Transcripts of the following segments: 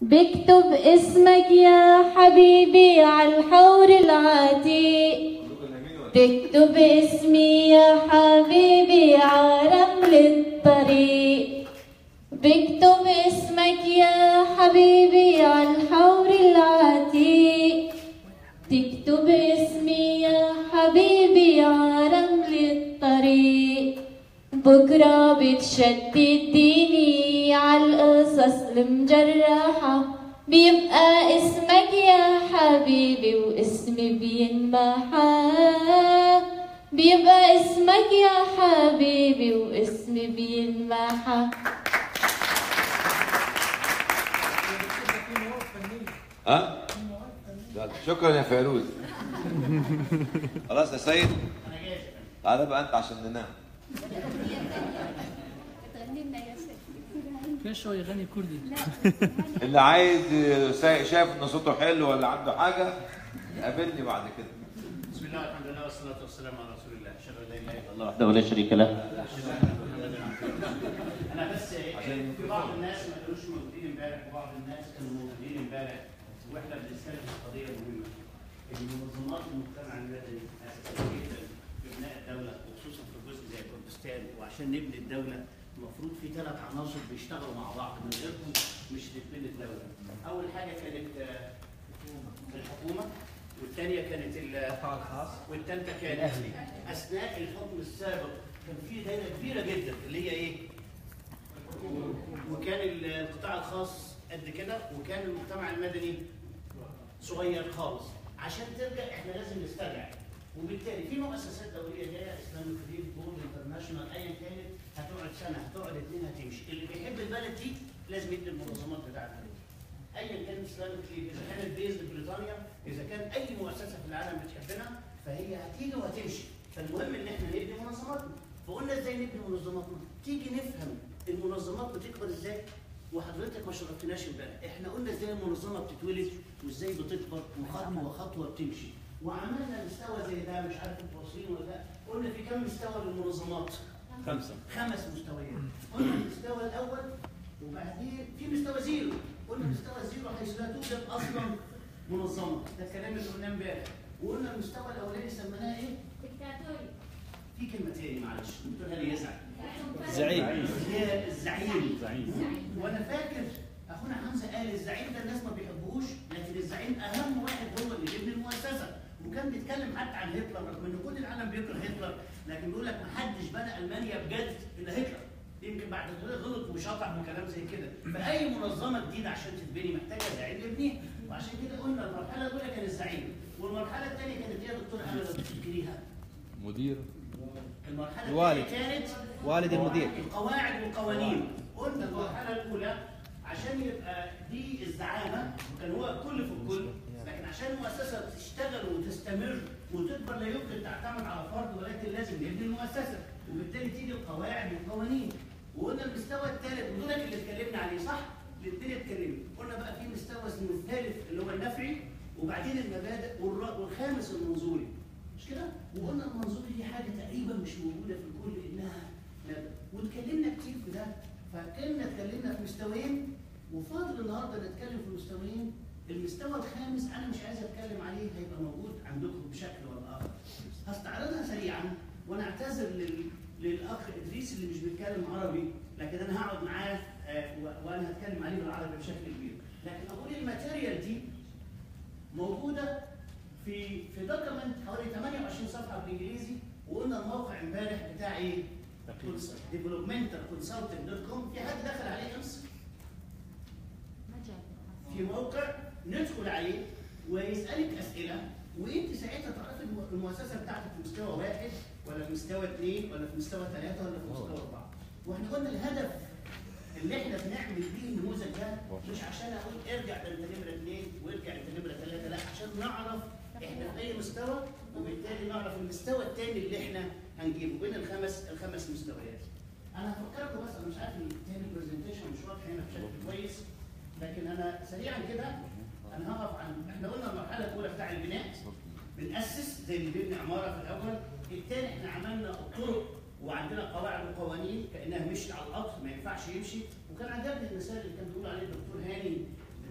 بكتب اسمك يا حبيبي على الحور العتيق تكتب اسمي يا حبيبي على رمل الطريق بكتب اسمك يا حبيبي على الحور العتيق تكتب اسمي يا حبيبي على رمل الطريق بكرة بتشتتيني على القصص المجرحة بيبقى اسمك يا حبيبي واسمي بينمحى بيبقى اسمك يا حبيبي واسمي بينمحى ها؟ يلا، شكرا يا فيروز خلاص يا سيد تعالى بقى انت عشان ننام في شوي يغني كردي اللي عايز سا- شايف ان صوته حلو ولا عنده حاجه قابلني بعد كده بسم الله والحمد لله والصلاة والسلام على رسول الله أشهد أن لا إله إلا الله وحده ولا شريك له أنا بس في بعض الناس ما كانوش موجودين امبارح وبعض الناس كانوا موجودين امبارح وإحنا بنتكلم في قضية مهمة المنظمات المجتمع المدني أساسية جدا في بناء الدولة وخصوصا في جزء زي كردستان وعشان نبني الدولة المفروض في ثلاث عناصر بيشتغلوا مع بعض من غيرهم مش تتبني الدولة. أول حاجة كانت آه، الحكومة والثانية كانت القطاع الخاص والثالثة كانت أثناء الحكم السابق كان في دايرة كبيرة جدا اللي هي إيه؟ وكان القطاع الخاص قد كده وكان المجتمع المدني صغير خالص عشان ترجع احنا لازم نسترجع وبالتالي في مؤسسات دوليه جايه اسلامك ريد بورد انترناشونال ايا كانت هتقعد سنه هتقعد اثنين هتمشي اللي بيحب البلد دي لازم يدي المنظمات بتاعتها ايا كان اسلامك ريد اذا كانت بيز بريطانيا اذا كان اي مؤسسه في العالم بتحبنا فهي هتيجي وهتمشي فالمهم ان احنا نبني منظماتنا فقلنا ازاي نبني منظماتنا تيجي نفهم المنظمات بتكبر ازاي وحضرتك ما شرفتناش امبارح احنا قلنا ازاي المنظمه بتتولد وازاي بتكبر وخطوه خطوه بتمشي وعملنا مستوى زي ده مش عارف انتوا واصلين ولا لا قلنا في كم مستوى للمنظمات خمسة خمس مستويات قلنا المستوى الاول وبعدين في مستوى زيرو قلنا مستوى زيرو حيث لا توجد اصلا منظمه ده الكلام اللي قلناه امبارح وقلنا المستوى الاولاني سميناه ايه؟ في كلمه تاني معلش الدكتور هاني يزعل زعيم هي الزعيم زعيم وانا فاكر اخونا حمزه قال الزعيم ده الناس ما بيحبوش لكن الزعيم اهم واحد هو اللي يبني المؤسسه وكان بيتكلم حتى عن هتلر رغم ان كل العالم بيكره هتلر لكن بيقول لك ما حدش بنى المانيا بجد الا هتلر يمكن بعد كده غلط وشطح وكلام زي كده فاي منظمه جديده عشان تتبني محتاجه زعيم يبنيها وعشان كده قلنا المرحله الاولى كان الزعيم والمرحله الثانيه كانت ايه يا دكتور انا لو تفتكريها مدير المرحله الوالد. الثانيه كانت والد المدير. القواعد والقوانين قلنا المرحله الاولى عشان يبقى دي الزعامه وكان هو الكل في الكل لكن عشان المؤسسه تشتغل وتستمر وتكبر لا يمكن تعتمد على فرد ولكن لازم نبني المؤسسه وبالتالي تيجي القواعد والقوانين وقلنا المستوى الثالث ودولك اللي اتكلمنا عليه صح؟ الاثنين اتكلمنا قلنا بقى في مستوى اسمه الثالث اللي هو النفعي وبعدين المبادئ والر- والخامس المنظوري مش كده؟ وقلنا المنظوري دي حاجه تقريبا مش موجوده في الكل انها نبدا واتكلمنا كتير في ده فكنا اتكلمنا في مستويين وفاضل النهارده نتكلم في مستويين المستوى الخامس انا مش عايز اتكلم عليه هيبقى موجود عندكم بشكل ولا اخر هستعرضها سريعا وانا اعتذر لل... للاخ ادريس اللي مش بيتكلم عربي لكن انا هقعد معاه آه، و- وانا هتكلم عليه بالعربي بشكل كبير لكن اقول الماتيريال دي موجوده في في دوكيمنت حوالي 28 صفحه بالانجليزي وقلنا الموقع امبارح بتاع ايه؟ ديفلوبمنتال كونسلتنت دوت كوم في حد دخل عليه امس؟ في موقع ندخل عليه ويسالك اسئله وانت ساعتها تعرفي الم- المؤسسه بتاعتك في مستوى واحد ولا في مستوى اثنين ولا في مستوى ثلاثه ولا في مستوى اربعه. واحنا قلنا الهدف اللي احنا بنعمل بيه النموذج ده مش عشان اقول ارجع ده انت نمره اثنين وارجع انت نمره ثلاثه لا عشان نعرف احنا في اي مستوى وبالتالي نعرف المستوى الثاني اللي احنا هنجيبه بين الخمس الخمس مستويات. انا هفكركم بس انا مش عارف التاني برزنتيشن مش واضح هنا بشكل كويس لكن انا سريعا كده انا هقف عن احنا قلنا المرحله الاولى بتاع البناء بنأسس زي اللي بيبني عماره في الاول الثاني احنا عملنا الطرق وعندنا قواعد وقوانين كانها مشي على القطر ما ينفعش يمشي وكان عجبني المثال اللي كان بيقول عليه الدكتور هاني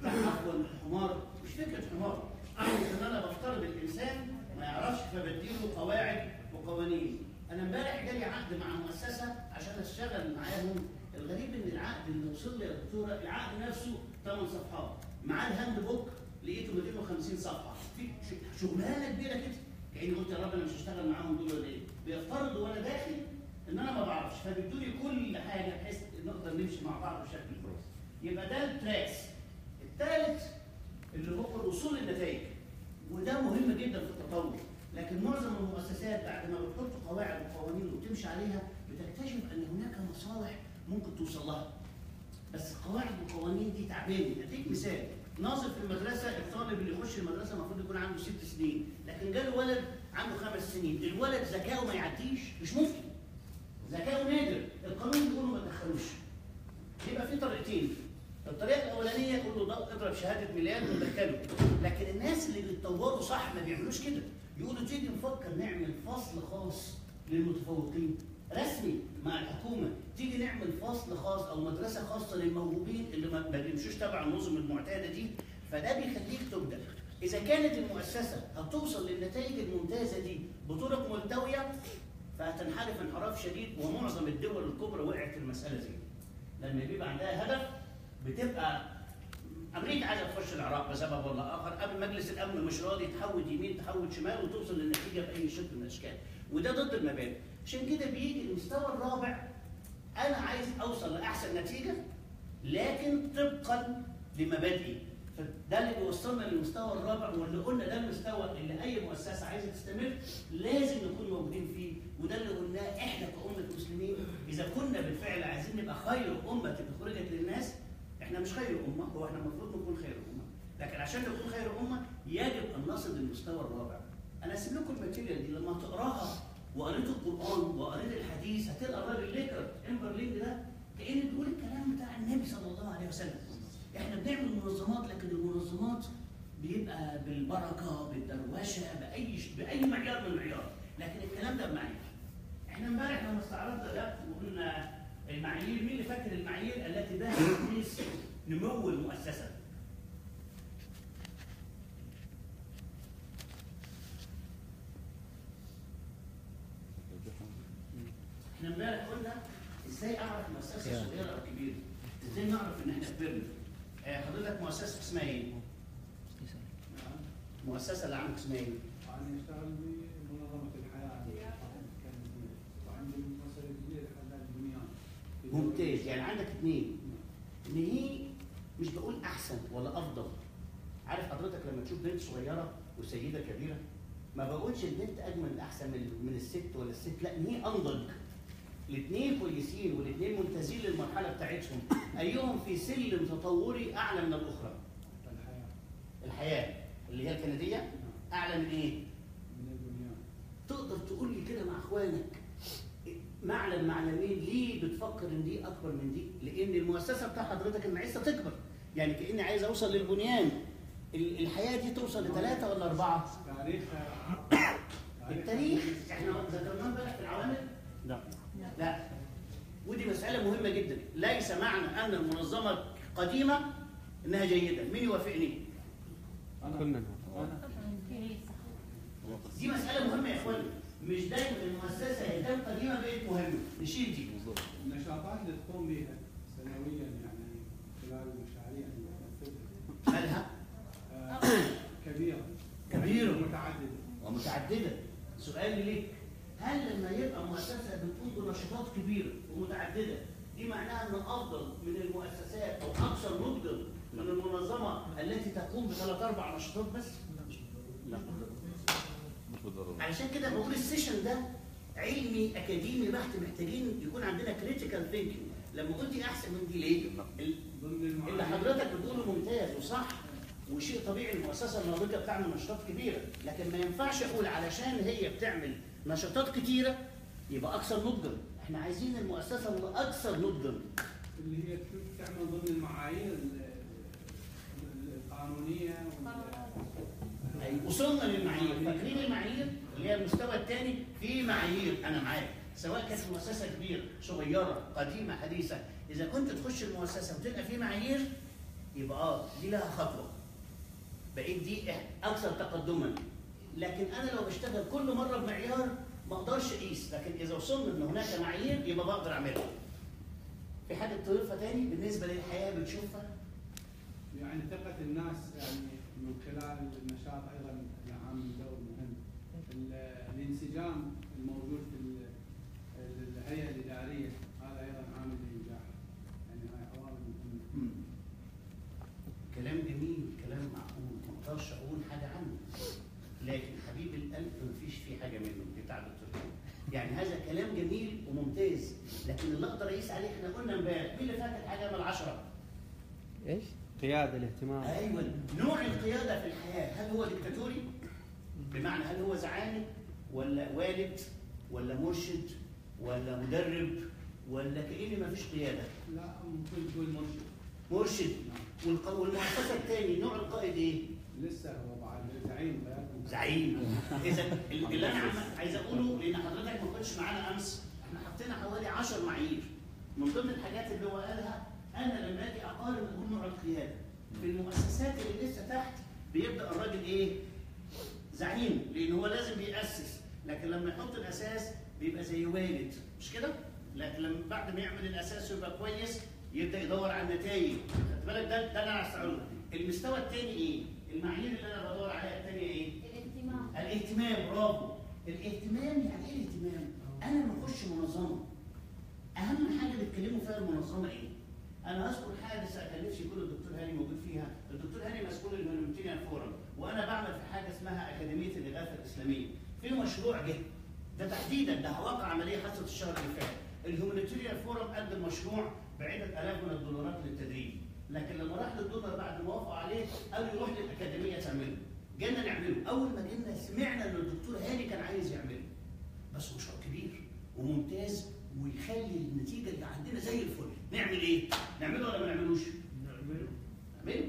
بتاع عفوا حمار مش فكره حمار اعرف ان انا بفترض الانسان ما يعرفش فبديله قواعد وقوانين انا امبارح جالي عقد مع مؤسسه عشان اشتغل معاهم الغريب ان العقد اللي وصل لي يا دكتوره العقد نفسه 8 صفحات معاه الهاند بوك لقيته 250 صفحه في ش- شغلانه كبيره كده كاني قلت يا رب انا مش هشتغل معاهم دول ولا ايه بيفترضوا وانا داخل ان انا ما بعرفش فبيدوني كل حاجه بحيث نقدر نمشي مع بعض بشكل كويس يبقى ده التراكس الثالث اللي هو الوصول للنتائج وده مهم جدا في التطور لكن معظم المؤسسات بعد ما بتحط قواعد وقوانين وتمشي عليها بتكتشف ان هناك مصالح ممكن توصل لها بس القواعد والقوانين دي تعبانه اديك مثال ناظر في المدرسه الطالب اللي يخش المدرسه المفروض يكون عنده ست سنين لكن جاله ولد عنده خمس سنين الولد ذكائه ما يعديش مش ممكن ذكائه نادر القانون بيقول له ما تدخلوش يبقى في طريقتين الطريقه الاولانيه يقول له ضغط اضرب شهاده ميلاد ودخله لكن الناس اللي بيتطوروا صح ما بيعملوش كده يقولوا تيجي نفكر نعمل فصل خاص للمتفوقين رسمي مع الحكومه تيجي نعمل فصل خاص او مدرسه خاصه للموهوبين اللي ما ما بيمشوش تبع النظم المعتاده دي فده بيخليك تبدا اذا كانت المؤسسه هتوصل للنتائج الممتازه دي بطرق ملتويه فهتنحرف انحراف شديد ومعظم الدول الكبرى وقعت في المساله دي لما بيبقى عندها هدف بتبقى امريكا عايزه تخش العراق بسبب ولا اخر قبل مجلس الامن مش راضي تحود يمين تحود شمال وتوصل للنتيجه باي شكل من الاشكال وده ضد المبادئ عشان كده بيجي المستوى الرابع انا عايز اوصل لاحسن نتيجه لكن طبقا لمبادئي فده اللي بيوصلنا للمستوى الرابع واللي قلنا ده المستوى اللي اي مؤسسه عايزه تستمر لازم نكون موجودين فيه وده اللي قلناه احنا كأمة مسلمين اذا كنا بالفعل عايزين نبقى خير امه خرجت للناس احنا مش خير امه هو احنا المفروض نكون خير امه لكن عشان نكون خير امه يجب ان نصل للمستوى الرابع انا هسيب لكم الماتيريال دي لما تقراها وقريت القران وقريت الحديث هتلقى الراجل ليكر امبرلينج ده كانه بيقول الكلام بتاع النبي صلى الله عليه وسلم احنا بنعمل منظمات لكن المنظمات بيبقى بالبركه بالدروشه باي باي معيار من المعيار لكن الكلام ده بمعايير احنا امبارح لما استعرضنا ده وقلنا المعايير مين اللي فاكر المعايير التي بها تقيس نمو المؤسسه احنا امبارح قلنا ازاي اعرف مؤسسه صغيره او كبيره ازاي نعرف ان احنا كبرنا آه، حضرتك مؤسسه اسمها ايه المؤسسه اللي عندك اسمها ايه أنا أشتغل بمنظمة الحياة وعندي مؤسسة كبيرة حداد البنيان ممتاز يعني عندك اثنين ان هي مش بقول احسن ولا افضل عارف حضرتك لما تشوف بنت صغيره وسيده كبيره ما بقولش البنت اجمل احسن من من الست ولا الست لا ان هي انضج الاثنين كويسين والاثنين ممتازين للمرحله بتاعتهم ايهم في سلم تطوري اعلى من الاخرى الحياة الحياه اللي هي الكنديه اعلى من ايه من البنيان تقدر تقول لي كده مع اخوانك معلم معلمين ليه بتفكر ان دي اكبر من دي؟ لان المؤسسه بتاع حضرتك انا عايزها تكبر يعني كاني عايز اوصل للبنيان ال- الحياه دي توصل لثلاثه ولا اربعه؟ تاريخها التاريخ احنا ذكرناه امبارح في العوامل؟ لا لا ودي مساله مهمه جدا ليس معنى ان المنظمه قديمه انها جيده مين يوافقني؟ كلنا أنا دي مساله مهمه يا اخواني مش دايما المؤسسه هي كانت قديمه بقت مهمه نشيل دي النشاطات اللي تقوم بها سنويا يعني خلال المشاريع اللي تنفذها مالها آه، كبيرة كبيرة. متعددة ومتعدده سؤالي ليك هل لما يبقى مؤسسه بتقوم بنشاطات كبيره ومتعدده دي معناها ان افضل من المؤسسات او اكثر نضجا من المنظمه التي تقوم بثلاث اربع نشاطات بس؟ لا مش بالضروره علشان كده بقول السيشن ده علمي اكاديمي بحت محتاجين يكون عندنا كريتيكال ثينكينج لما قلت احسن من دي ليه؟ ال- ضمن اللي المعايير حضرتك بتقوله ممتاز وصح وشيء طبيعي المؤسسه الناضجه بتعمل نشاطات كبيره لكن ما ينفعش اقول علشان هي بتعمل نشاطات كتيره يبقى اكثر نضجا احنا عايزين المؤسسه الاكثر نضجا اللي هي تعمل ضمن المعايير ال- ال- القانونية وال- أي وصلنا للمعايير فاكرين المعايير اللي هي المستوى الثاني في معايير انا معاك سواء كانت مؤسسه كبيره صغيره قديمه حديثه اذا كنت تخش المؤسسه وتلقى في معايير يبقى اه دي لها خطوه بقيت دي إح- اكثر تقدما لكن انا لو بشتغل كل مره بمعيار ما اقدرش اقيس لكن اذا وصلنا ان هناك معايير يبقى بقدر اعملها في حاجه تضيفها تاني بالنسبه للحياه بتشوفها يعني ثقة الناس يعني من خلال النشاط أيضا عامل دور مهم. ال- الانسجام الموجود في ال- الهيئة الإدارية هذا أيضا عامل للنجاح. يعني هاي عوامل مهمة. كلام جميل كلام معقول ما اقدرش اقول حاجه عنه لكن حبيب القلب مفيش فيه حاجه منه بتاع الدكتور هاني. يعني هذا كلام جميل وممتاز لكن اللي اقدر اقيس عليه احنا قلنا امبارح مين اللي فاكر حاجه من العشره؟ ايش؟ قياده الاهتمام ايوه نوع القياده في الحياه هل هو ديكتاتوري؟ بمعنى هل هو زعامي ولا والد ولا مرشد ولا مدرب ولا كأن ما فيش قياده لا ممكن تقول مرشد. مرشد والق- والمؤسسه الثاني نوع القائد ايه؟ لسه هو بعد زعيم قيادة زعيم اذا اللي انا عم- عايز اقوله لان حضرتك ما كنتش معانا امس احنا حطينا حوالي 10 معايير من ضمن الحاجات اللي هو قالها انا لما اجي اقارن اقول نوع القياده في المؤسسات اللي لسه تحت بيبدا الراجل ايه؟ زعيم لان هو لازم بيأسس لكن لما يحط الاساس بيبقى زي والد مش كده؟ لكن لما بعد ما يعمل الاساس ويبقى كويس يبدا يدور على النتائج خدت بالك ده ده اللي انا عايز اقوله المستوى الثاني ايه؟ المعايير اللي انا بدور عليها الثانيه ايه؟ الاهتمام الاهتمام برافو الاهتمام يعني ايه الاهتمام؟ انا لما اخش منظمه اهم حاجه بيتكلموا فيها المنظمه ايه؟ انا اذكر حادثه كان نفسي يكون الدكتور هاني موجود فيها، الدكتور هاني مسؤول الهيومانيتيريان فورم وانا بعمل في حاجه اسمها اكاديميه الاغاثه الاسلاميه، في مشروع جه ده تحديدا ده واقع عمليه حصلت الشهر اللي فات، الهيومانيتيريان فورم قدم مشروع بعدة الاف من الدولارات للتدريب، لكن لما راح للدولار بعد ما وافقوا عليه قالوا يروح للاكاديميه تعمله، جينا نعمله، اول ما جينا سمعنا ان الدكتور هاني كان عايز يعمله. بس مشروع كبير وممتاز ويخلي النتيجه اللي عندنا زي الفل نعمل ايه نعمله ولا ما نعملوش نعمله نعمله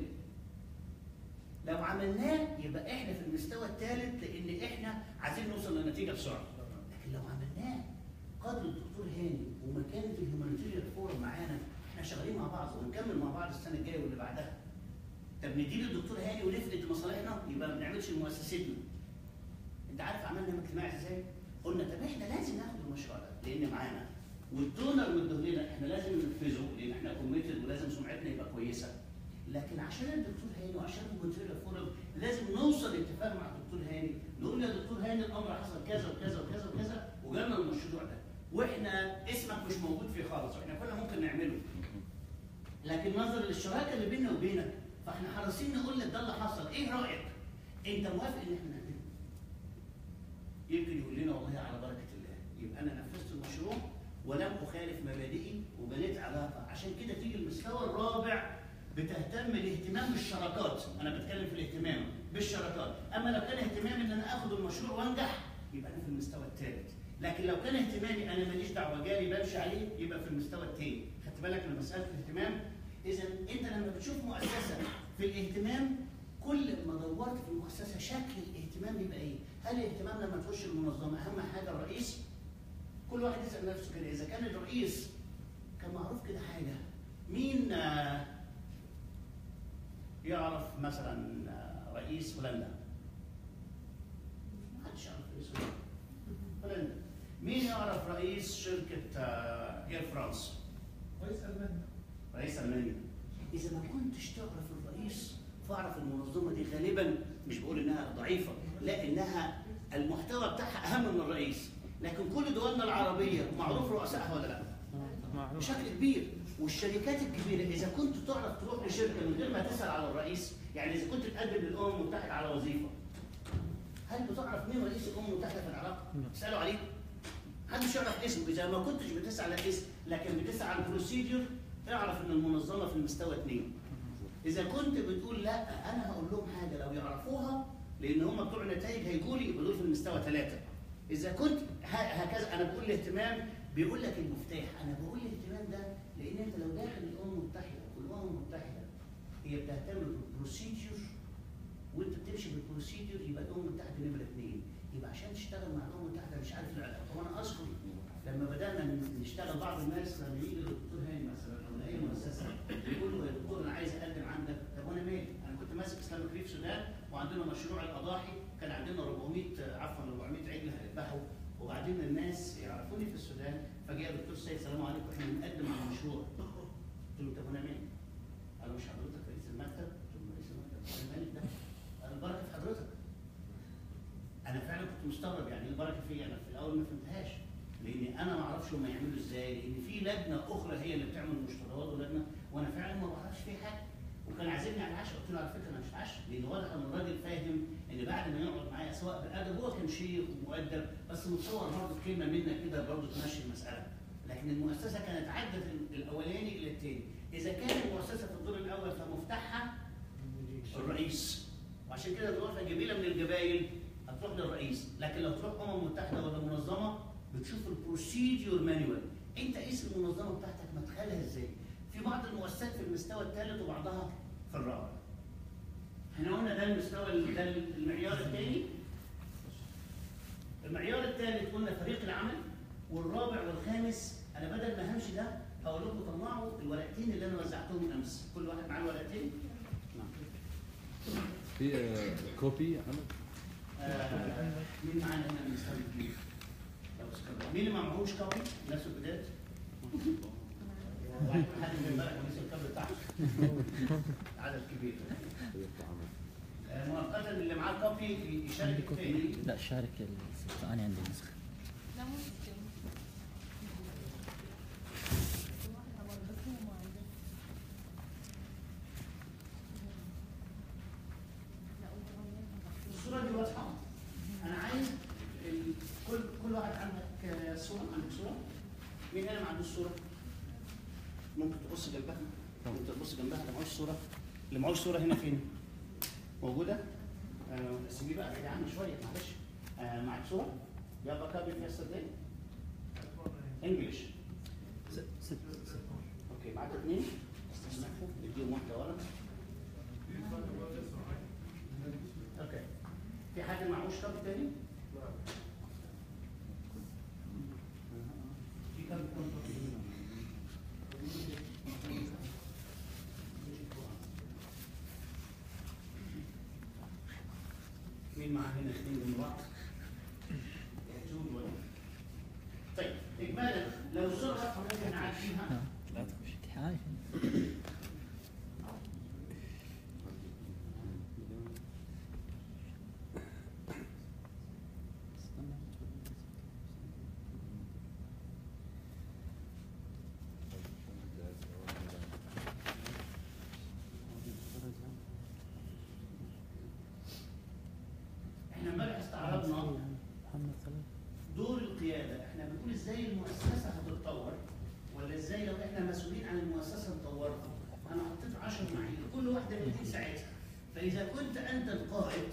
لو عملناه يبقى احنا في المستوى الثالث لان احنا عايزين نوصل لنتيجه بسرعه لكن لو عملناه قدر الدكتور هاني ومكانه الهيومانيتيريان فورم معانا احنا شغالين مع بعض ونكمل مع بعض السنه الجايه واللي بعدها طب ندي للدكتور هاني ونفقد مصالحنا يبقى ما بنعملش لمؤسستنا انت عارف عملنا اجتماع ازاي؟ قلنا طب احنا لازم ناخد المشروع ده لان معانا والدونر مديه لنا احنا لازم ننفذه لان احنا كوميتد ولازم سمعتنا يبقى كويسه لكن عشان الدكتور هاني وعشان المونتريال فورم لازم نوصل لاتفاق مع الدكتور هاني نقول يا دكتور هاني الامر حصل كذا وكذا وكذا وكذا وجالنا المشروع ده واحنا اسمك مش موجود فيه خالص واحنا كنا ممكن نعمله لكن نظرا للشراكه اللي بيننا وبينك فاحنا حريصين نقول لك ده اللي حصل ايه رايك؟ انت موافق ان احنا نعمله؟ يمكن يقول لنا والله على بركه الله يبقى انا نفذت المشروع ولم اخالف مبادئي وبنيت علاقه عشان كده تيجي المستوى الرابع بتهتم الاهتمام بالشراكات انا بتكلم في الاهتمام بالشراكات اما لو كان اهتمامي ان انا اخد المشروع وانجح يبقى انا في المستوى الثالث لكن لو كان اهتمامي انا ماليش دعوه جاري بمشي عليه يبقى في المستوى الثاني خدت بالك من مساله الاهتمام اذا انت لما بتشوف مؤسسه في الاهتمام كل ما دورت في المؤسسه شكل الاهتمام بيبقى ايه؟ هل الاهتمام لما تخش المنظمه اهم حاجه الرئيس؟ كل واحد يسال نفسه كده اذا كان الرئيس كان معروف كده حاجه مين آه، يعرف مثلا آه، رئيس هولندا؟ ما حدش يعرف رئيس هولندا هولندا مين يعرف رئيس شركه آه، اير فرانس؟ رئيس المانيا رئيس المانيا اذا ما كنتش تعرف الرئيس فاعرف المنظمه دي غالبا مش بقول انها ضعيفه لا انها المحتوى بتاعها اهم من الرئيس لكن كل دولنا العربيه معروف رؤسائها ولا لا بشكل كبير والشركات الكبيره اذا كنت تعرف تروح لشركه من غير ما تسال على الرئيس يعني اذا كنت تقدم للامم المتحده على وظيفه هل بتعرف مين رئيس الامم المتحده في العراق؟ تسالوا عليه؟ محدش يعرف اسمه اذا ما كنتش بتسعى على الاسم لكن بتسعى على البروسيدور اعرف ان المنظمه في المستوى اثنين اذا كنت بتقول لا انا هقول لهم حاجه لو يعرفوها لان هم بتوع النتائج هيجوا لي يبقى دول في المستوى ثلاثه اذا كنت ه- هكذا انا بقول الاهتمام بيقول لك المفتاح انا بقول الاهتمام ده لان انت لو داخل الامم المتحده والامم المتحده هي بتهتم بالبروسيدور وانت بتمشي بالبروسيدور يبقى الامم المتحده نمره اثنين يبقى عشان تشتغل مع الامم المتحده مش عارف العلاقه وانا اذكر لما بدانا نشتغل بعض الناس لما يجي الدكتور هاني مثلا او اي مؤسسه يقول له يا دكتور انا عايز اقدم عندك اسلامك ريف السودان وعندنا مشروع الاضاحي كان عندنا 400 عفوا 400 عجل هيذبحوا وبعدين الناس يعرفوني في السودان فجاء الدكتور سيد السلام عليكم احنا بنقدم على مشروع قلت له طب انا مين؟ قالوا مش حضرتك رئيس المكتب؟ قلت له رئيس المكتب انا مالك ده؟ قال البركه في حضرتك انا فعلا كنت مستغرب يعني ايه البركه فيا انا في الاول ما فهمتهاش لان انا ما اعرفش هم يعملوا ازاي لان في لجنه اخرى هي اللي بتعمل المشتريات ولجنه وانا فعلا ما بعرفش فيه حاجه وكان عازمني على العشاء قلت له على فكره انا مش عشاء لان واضح ان الراجل فاهم ان بعد ما يقعد معايا سواء بالادب هو كان شيخ ومؤدب بس متصور برضه كلمه منا كده برضه تمشي المساله لكن المؤسسه كانت عدت الاولاني الى الثاني اذا كانت المؤسسه في الدور الاول فمفتاحها الرئيس وعشان كده الغرفه جميله من الجبايل هتروح للرئيس لكن لو تروح امم متحده ولا منظمه بتشوف البروسيديور مانوال انت قيس المنظمه بتاعتك مدخلها ازاي في بعض المؤسسات في المستوى الثالث وبعضها في الرابع احنا قلنا ده المستوى ده المعيار الثاني المعيار الثالث قلنا فريق العمل والرابع والخامس انا بدل ما همشي ده هقول لكم طلعوا الورقتين اللي انا وزعتهم امس كل واحد معاه الورقتين في آه، كوبي عمل آه، مين معانا هنا من استاذ الكبير؟ لو استاذ- مين اللي ما معهوش كوبي؟ الناس الجداد؟ واحد حد من امبارح ونسي الكابل بتاعه عدد كبير آه، مؤقتا اللي معاه كوبي يشارك الثاني لا شارك ال- انا عندي نسخه لا ممكن الصورة دي واضحة؟ أنا عايز ال- كل كل واحد عندك آه، صورة عندك صورة؟ مين هنا ما عندوش صورة؟ ممكن تبص جنبها؟ ممكن تبص جنبها اللي معهوش صورة؟ اللي معهوش صورة هنا فين؟ موجودة؟ آه، سيبيه بقى بعيد عني شوية معلش آه، معاك صورة؟ يلا كابي في yesterday؟ انجلش اوكي معاك اثنين؟ استسمحوا نديهم واحدة ورا اوكي في حد معهوش كاب تاني؟ في كاب مين معاه هنا اثنين جنب بعض؟ يحجون ولا؟ طيب اجمالا لو الصوره واضحه ممكن نعديها لا تخش امتحان احنا امبارح استعرضنا محمد صلاح دور القياده احنا بنقول ازاي المؤسسه هتتطور ولا ازاي لو احنا مسؤولين عن المؤسسه نطورها انا حطيت 10 معايير كل واحده من دي ساعتها فاذا كنت انت القائد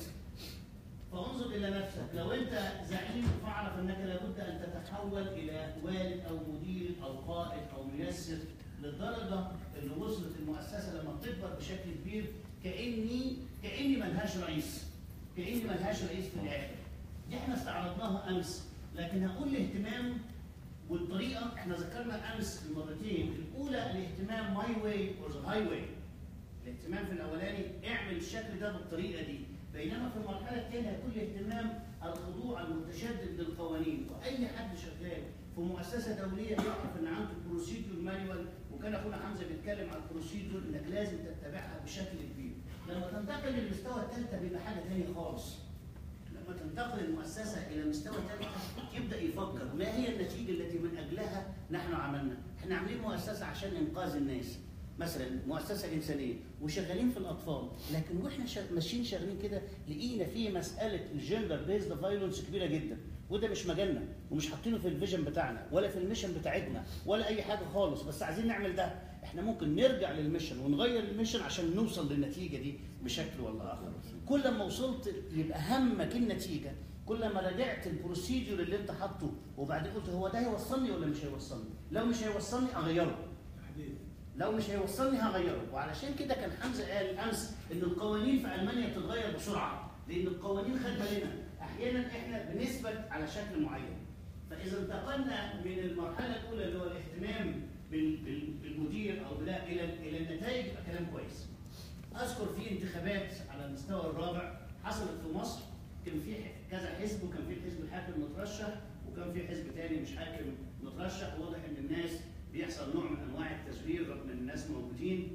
فانظر الى نفسك لو انت زعيم فاعرف انك لابد ان تتحول الى والد او مدير او قائد او ميسر للدرجه اللي وصلت المؤسسه لما بتكبر بشكل كبير كاني كاني ملهاش رئيس كاني ملهاش رئيس في الاخر دي احنا استعرضناها امس لكن هقول الاهتمام والطريقه احنا ذكرنا امس المرتين الاولى الاهتمام ماي واي اور ذا هاي واي الاهتمام في الاولاني اعمل الشكل ده بالطريقه دي بينما في المرحله الثانيه هيكون الاهتمام الخضوع المتشدد للقوانين واي حد شغال في مؤسسه دوليه يعرف ان عنده بروسيدور مانيوال وكان اخونا حمزه بيتكلم عن البروسيدور انك لازم تتبعها بشكل كبير لما تنتقل للمستوى الثالثه بيبقى حاجه ثانيه خالص لما تنتقل المؤسسة إلى مستوى ثالث يبدأ يفكر ما هي النتيجة التي من أجلها نحن عملنا؟ احنا عاملين مؤسسة عشان إنقاذ الناس مثلا مؤسسة إنسانية وشغالين في الأطفال لكن وإحنا شا- ماشيين شغالين كده لقينا في مسألة الجندر بيزد فايلنس كبيرة جدا وده مش مجالنا ومش حاطينه في الفيجن بتاعنا ولا في الميشن بتاعتنا ولا أي حاجة خالص بس عايزين نعمل ده احنا ممكن نرجع للميشن ونغير الميشن عشان نوصل للنتيجة دي بشكل ولا آخر كل ما وصلت يبقى همك النتيجه كل ما راجعت البروسيجر اللي انت حاطه وبعدين قلت هو ده هيوصلني ولا مش هيوصلني لو مش هيوصلني اغيره لو مش هيوصلني هغيره وعلشان كده كان حمزه قال امس ان القوانين في المانيا بتتغير بسرعه لان القوانين خد بالنا احيانا احنا بنثبت على شكل معين فاذا انتقلنا من المرحله الاولى اللي هو الاهتمام بال- بال- بالمدير او لا الى الى النتائج يبقى كلام كويس اذكر في انتخابات انتخابات على المستوى الرابع حصلت في مصر كان في ح- كذا حزب وكان في الحزب الحاكم مترشح وكان في حزب تاني مش حاكم مترشح واضح ان الناس بيحصل نوع من انواع التزوير رغم ان الناس موجودين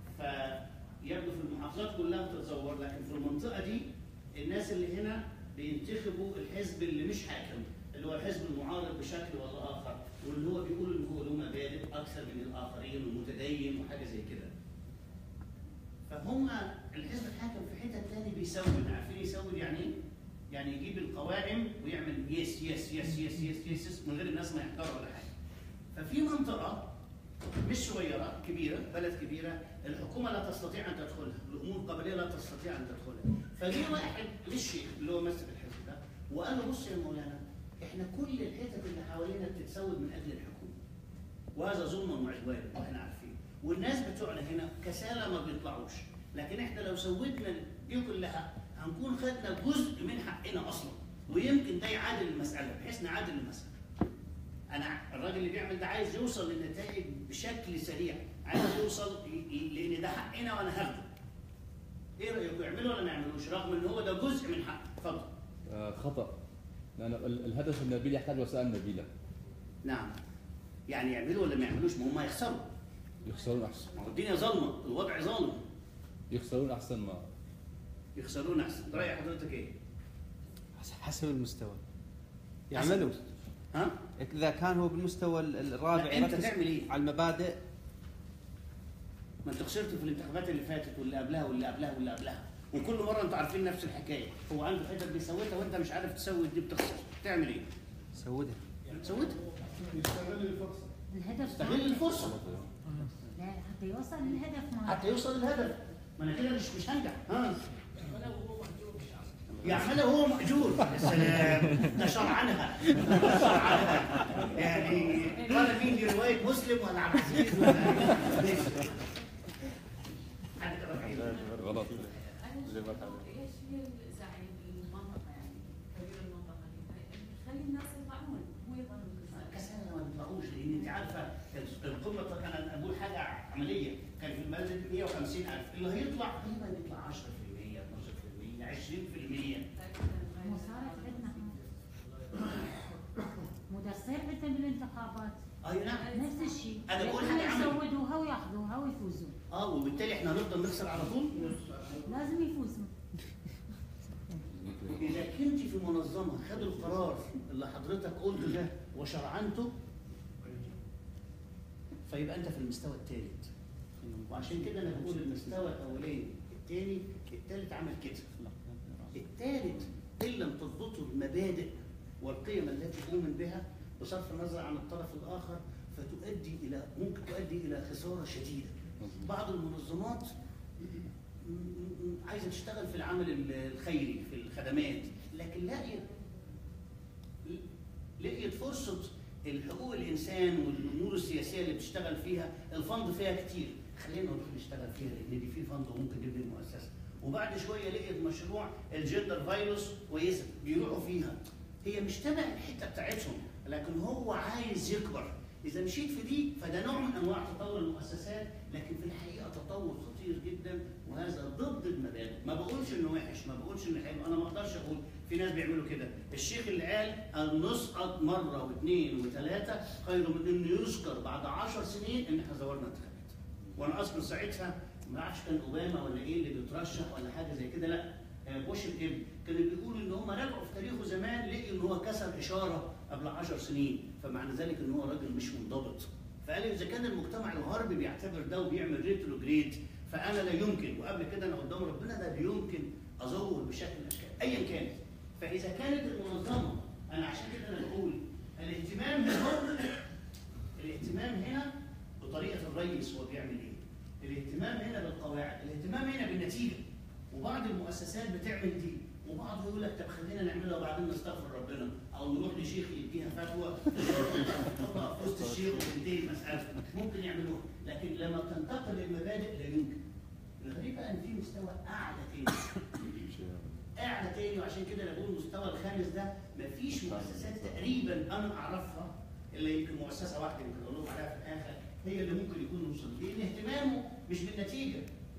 فيبدو في المحافظات كلها بتتزور لكن في المنطقه دي الناس اللي هنا بينتخبوا الحزب اللي مش حاكم اللي هو الحزب المعارض بشكل ولا اخر واللي هو بيقول ان هو له مبادئ اكثر من الاخرين ومتدين وحاجه زي كده. فهم الحزب الحاكم في حته تاني بيسود عارفين يسود يعني ايه؟ يعني يجيب القوائم ويعمل يس يس يس يس يس يس, يس من غير الناس ما يحضروا ولا حاجه. ففي منطقه مش صغيره كبيره بلد كبيره الحكومه لا تستطيع ان تدخلها، الامور القبليه لا تستطيع ان تدخلها. فجه واحد للشيخ اللي هو ماسك الحزب ده وقال له بص يا مولانا احنا كل الحتت اللي حوالينا بتتسود من اجل الحكومه. وهذا ظلم وعدوان واحنا عارفين والناس بتوعنا هنا كسالى ما بيطلعوش لكن احنا لو سودنا دي كلها هنكون خدنا جزء من حقنا اصلا ويمكن ده يعادل المساله بحيث نعادل المساله انا الراجل اللي بيعمل ده عايز يوصل للنتائج بشكل سريع عايز يوصل ي- ي- لان ده حقنا وانا هاخده ايه رايكم يعملوا ولا ما يعملوش رغم ان هو ده جزء من حقي اتفضل آه خطا لان ال- الهدف النبيل يحتاج وسائل نبيله نعم يعني يعملوا ولا ما يعملوش ما هم هيخسروا يخسرون احسن ما هو الدنيا ظلمه الوضع ظالم يخسرون احسن ما يخسرون احسن راي حضرتك ايه حسب المستوى يعملوا ها اذا كان هو بالمستوى ال- الرابع لا، أنت يركز تعمل إيه؟ على المبادئ ما انت خسرت في الانتخابات اللي فاتت واللي قبلها واللي قبلها واللي قبلها وكل مره انتوا عارفين نفس الحكايه هو عنده حتت بيسوتها وانت مش عارف تسوي دي بتخسر تعمل ايه سودها سويتها يستغل الفرصه الهدف استغل الفرصه لا حتى يوصل للهدف ما حتى يوصل للهدف ما انا كده مش مش هنجح ها يعملها وهو مأجور يا سلام ده شرعنها شرعنها يعني ولا مين دي روايه مسلم ولا عبد العزيز ولا ماشي. حد كده بعيد. غلط ايش هي الزعيم المنطقه يعني كبير المنطقه دي خلي الناس يطلعون مو يظلوا كسالى ما بيطلعوش لان انت عارفه القمه انا بقول حاجه عمليه كان في المسجد 150000 اللي هيطلع غالبا يطلع 10% 12% 20% مو صارت عندنا مو ده تصير عندنا بالانتخابات اي نعم نفس الشيء أنا بقول هم حاجة عملية. يسودوها وياخذوها ويفوزوا اه وبالتالي احنا هنفضل نخسر على طول لازم يفوزوا اذا كنت في منظمه خدوا القرار اللي حضرتك قلته ده وشرعنته فيبقى انت في المستوى الثالث وعشان كده انا بقول المستوى الاولاني الثاني الثالث عمل كده الثالث ان لم تضبطوا المبادئ والقيم التي اؤمن بها بصرف النظر عن الطرف الاخر فتؤدي الى ممكن تؤدي الى خساره شديده بعض المنظمات م- م- عايزه تشتغل في العمل ال- الخيري في الخدمات لكن لاقيه لقيت فرصه الحقوق الانسان والامور السياسيه اللي بتشتغل فيها الفند فيها كتير خلينا نروح نشتغل فيها لان دي في فند وممكن نبني المؤسسه وبعد شويه لقيت مشروع الجندر فايروس كويسه بيروحوا فيها هي مش تبع الحته بتاعتهم لكن هو عايز يكبر اذا مشيت في دي فده نوع من انواع تطور المؤسسات لكن في الحقيقه تطور خطير جدا وهذا ضد المبادئ ما بقولش انه وحش ما بقولش انه حلو انا ما اقدرش اقول في ناس بيعملوا كده الشيخ اللي قال ان نسقط مره واثنين وثلاثه خير من انه يذكر بعد عشر سنين ان احنا زورنا انتخابات وانا اذكر ساعتها ما اعرفش كان اوباما ولا ايه اللي بيترشح ولا حاجه زي كده لا آه، بوش الابن كانوا بيقولوا ان هم رجعوا في تاريخه زمان لقوا ان هو كسر اشاره قبل 10 سنين فمعنى ذلك ان هو راجل مش منضبط فقال اذا كان المجتمع الغربي بيعتبر ده وبيعمل ريتروجريد فانا لا يمكن وقبل كده انا قدام ربنا ده لا يمكن ازور بشكل من الاشكال ايا كانت فاذا كانت المنظمه انا عشان كده انا بقول الاهتمام هنا الاهتمام هنا بطريقه الرئيس هو بيعمل ايه الاهتمام هنا بالقواعد الاهتمام هنا بالنتيجه وبعض المؤسسات بتعمل دي وبعض يقول لك طب خلينا نعملها وبعدين نستغفر ربنا او نروح لشيخ يديها فتوى نحطها في وسط الشيخ وتنتهي المساله ممكن يعملوها لكن لما تنتقل للمبادئ لا يمكن الغريب بقى ان في مستوى اعلى تاني اعلى تاني وعشان كده انا بقول المستوى الخامس ده مفيش مؤسسات تقريبا انا اعرفها الا يمكن مؤسسه واحده يمكن اقول لكم عليها في الاخر هي اللي ممكن يكون وصل لان اهتمامه مش بالنتيجه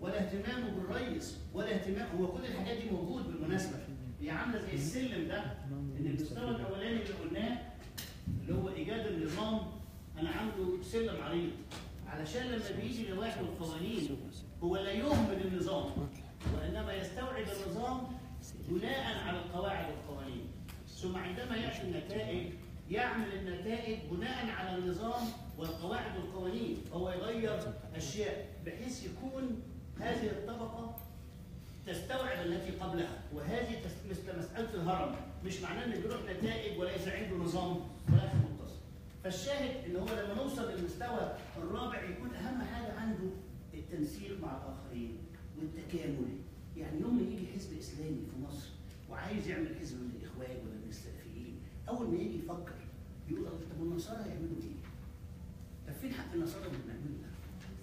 ولا اهتمامه بالرئيس ولا اهتمام هو كل الحاجات دي موجود بالمناسبه هي عامله زي السلم ده ان المستوى الاولاني اللي قلناه اللي هو ايجاد النظام انا عامله سلم عريض علشان لما بيجي لوائح القوانين هو لا يهمل النظام وانما يستوعب النظام بناء على القواعد والقوانين ثم عندما ياتي النتائج يعمل النتائج بناء على النظام والقواعد والقوانين هو يغير اشياء بحيث يكون هذه الطبقه تستوعب التي قبلها وهذه تس- مثل مساله الهرم مش معناه انه بيروح نتائج وليس عنده نظام ولا في متصل فالشاهد ان هو لما نوصل للمستوى الرابع يكون اهم حاجه عنده التنسيق مع الاخرين والتكامل يعني يوم ما يجي حزب اسلامي في مصر وعايز يعمل حزب من الاخوان ولا من السلفيين اول ما يجي يفكر يقول الله طب والنصارى يعملوا ايه؟ طب فين حق النصارى اللي بنعمله ده؟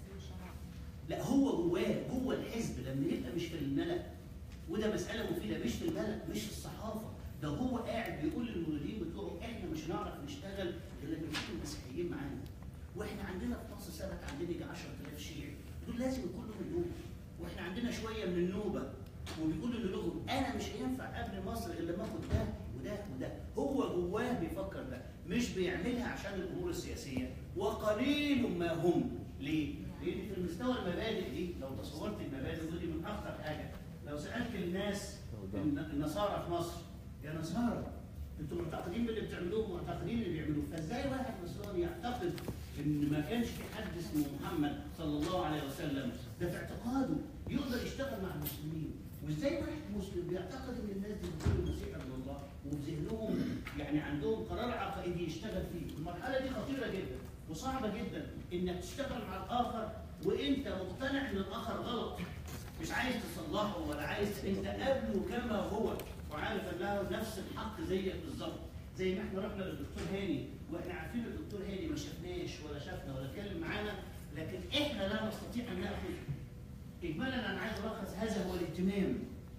لا هو جواه جوه الحزب لما يبقى مش في الملأ وده مسألة مفيدة مش في الملأ مش في الصحافة ده هو قاعد بيقول للمريدين بتوعه احنا مش هنعرف نشتغل الا لما يكون المسيحيين معانا واحنا عندنا في مصر سنة عندنا يجي 10000 شيعي دول لازم يكون لهم النوبة واحنا عندنا شوية من النوبة وبيقولوا لهم انا مش هينفع قبل مصر الا لما اخد ده وده وده هو جواه بيفكر ده مش بيعملها عشان الامور السياسيه وقليل ما هم ليه؟ لان في المستوى المبادئ دي لو تصورت المبادئ ودي من اخطر حاجه لو سالت الناس الن- النصارى في مصر يا نصارى انتوا معتقدين باللي بتعملوه معتقدين اللي بيعملوه فازاي واحد نصراني يعتقد ان ما كانش في حد اسمه محمد صلى الله عليه وسلم ده في اعتقاده يقدر يشتغل مع المسلمين وازاي واحد مسلم بيعتقد ان الناس دي بتقول المسيح ابن الله وفي ذهنهم يعني عندهم قرار عقائدي يشتغل فيه المرحله دي خطيره جدا وصعبه جدا انك تشتغل مع الاخر وانت مقتنع ان الاخر غلط مش عايز تصلحه ولا عايز انت قابله كما هو وعارف ان له نفس الحق زيك بالظبط زي ما احنا رحنا للدكتور هاني واحنا عارفين الدكتور هاني ما شفناش ولا شافنا ولا اتكلم معانا لكن احنا لا نستطيع ان ناخذ اجمالا انا عايز الخص هذا هو الاهتمام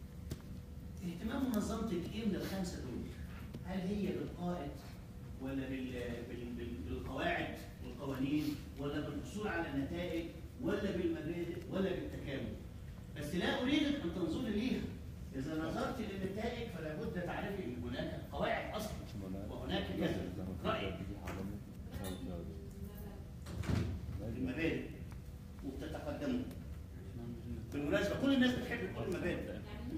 اهتمام منظمه الايه من الخمسه دول هل هي بالقائد ولا بال... بال... بال... بالقواعد والقوانين ولا بالحصول على النتائج ولا بالمبادئ ولا بالتكامل بس لا اريد ان تنظري ليها اذا نظرت للنتائج فلا بد تعرفي ان هناك قواعد اصلا وهناك كذا راي المبادئ وبتتقدموا بالمناسبه كل الناس بتحب تقول المبادئ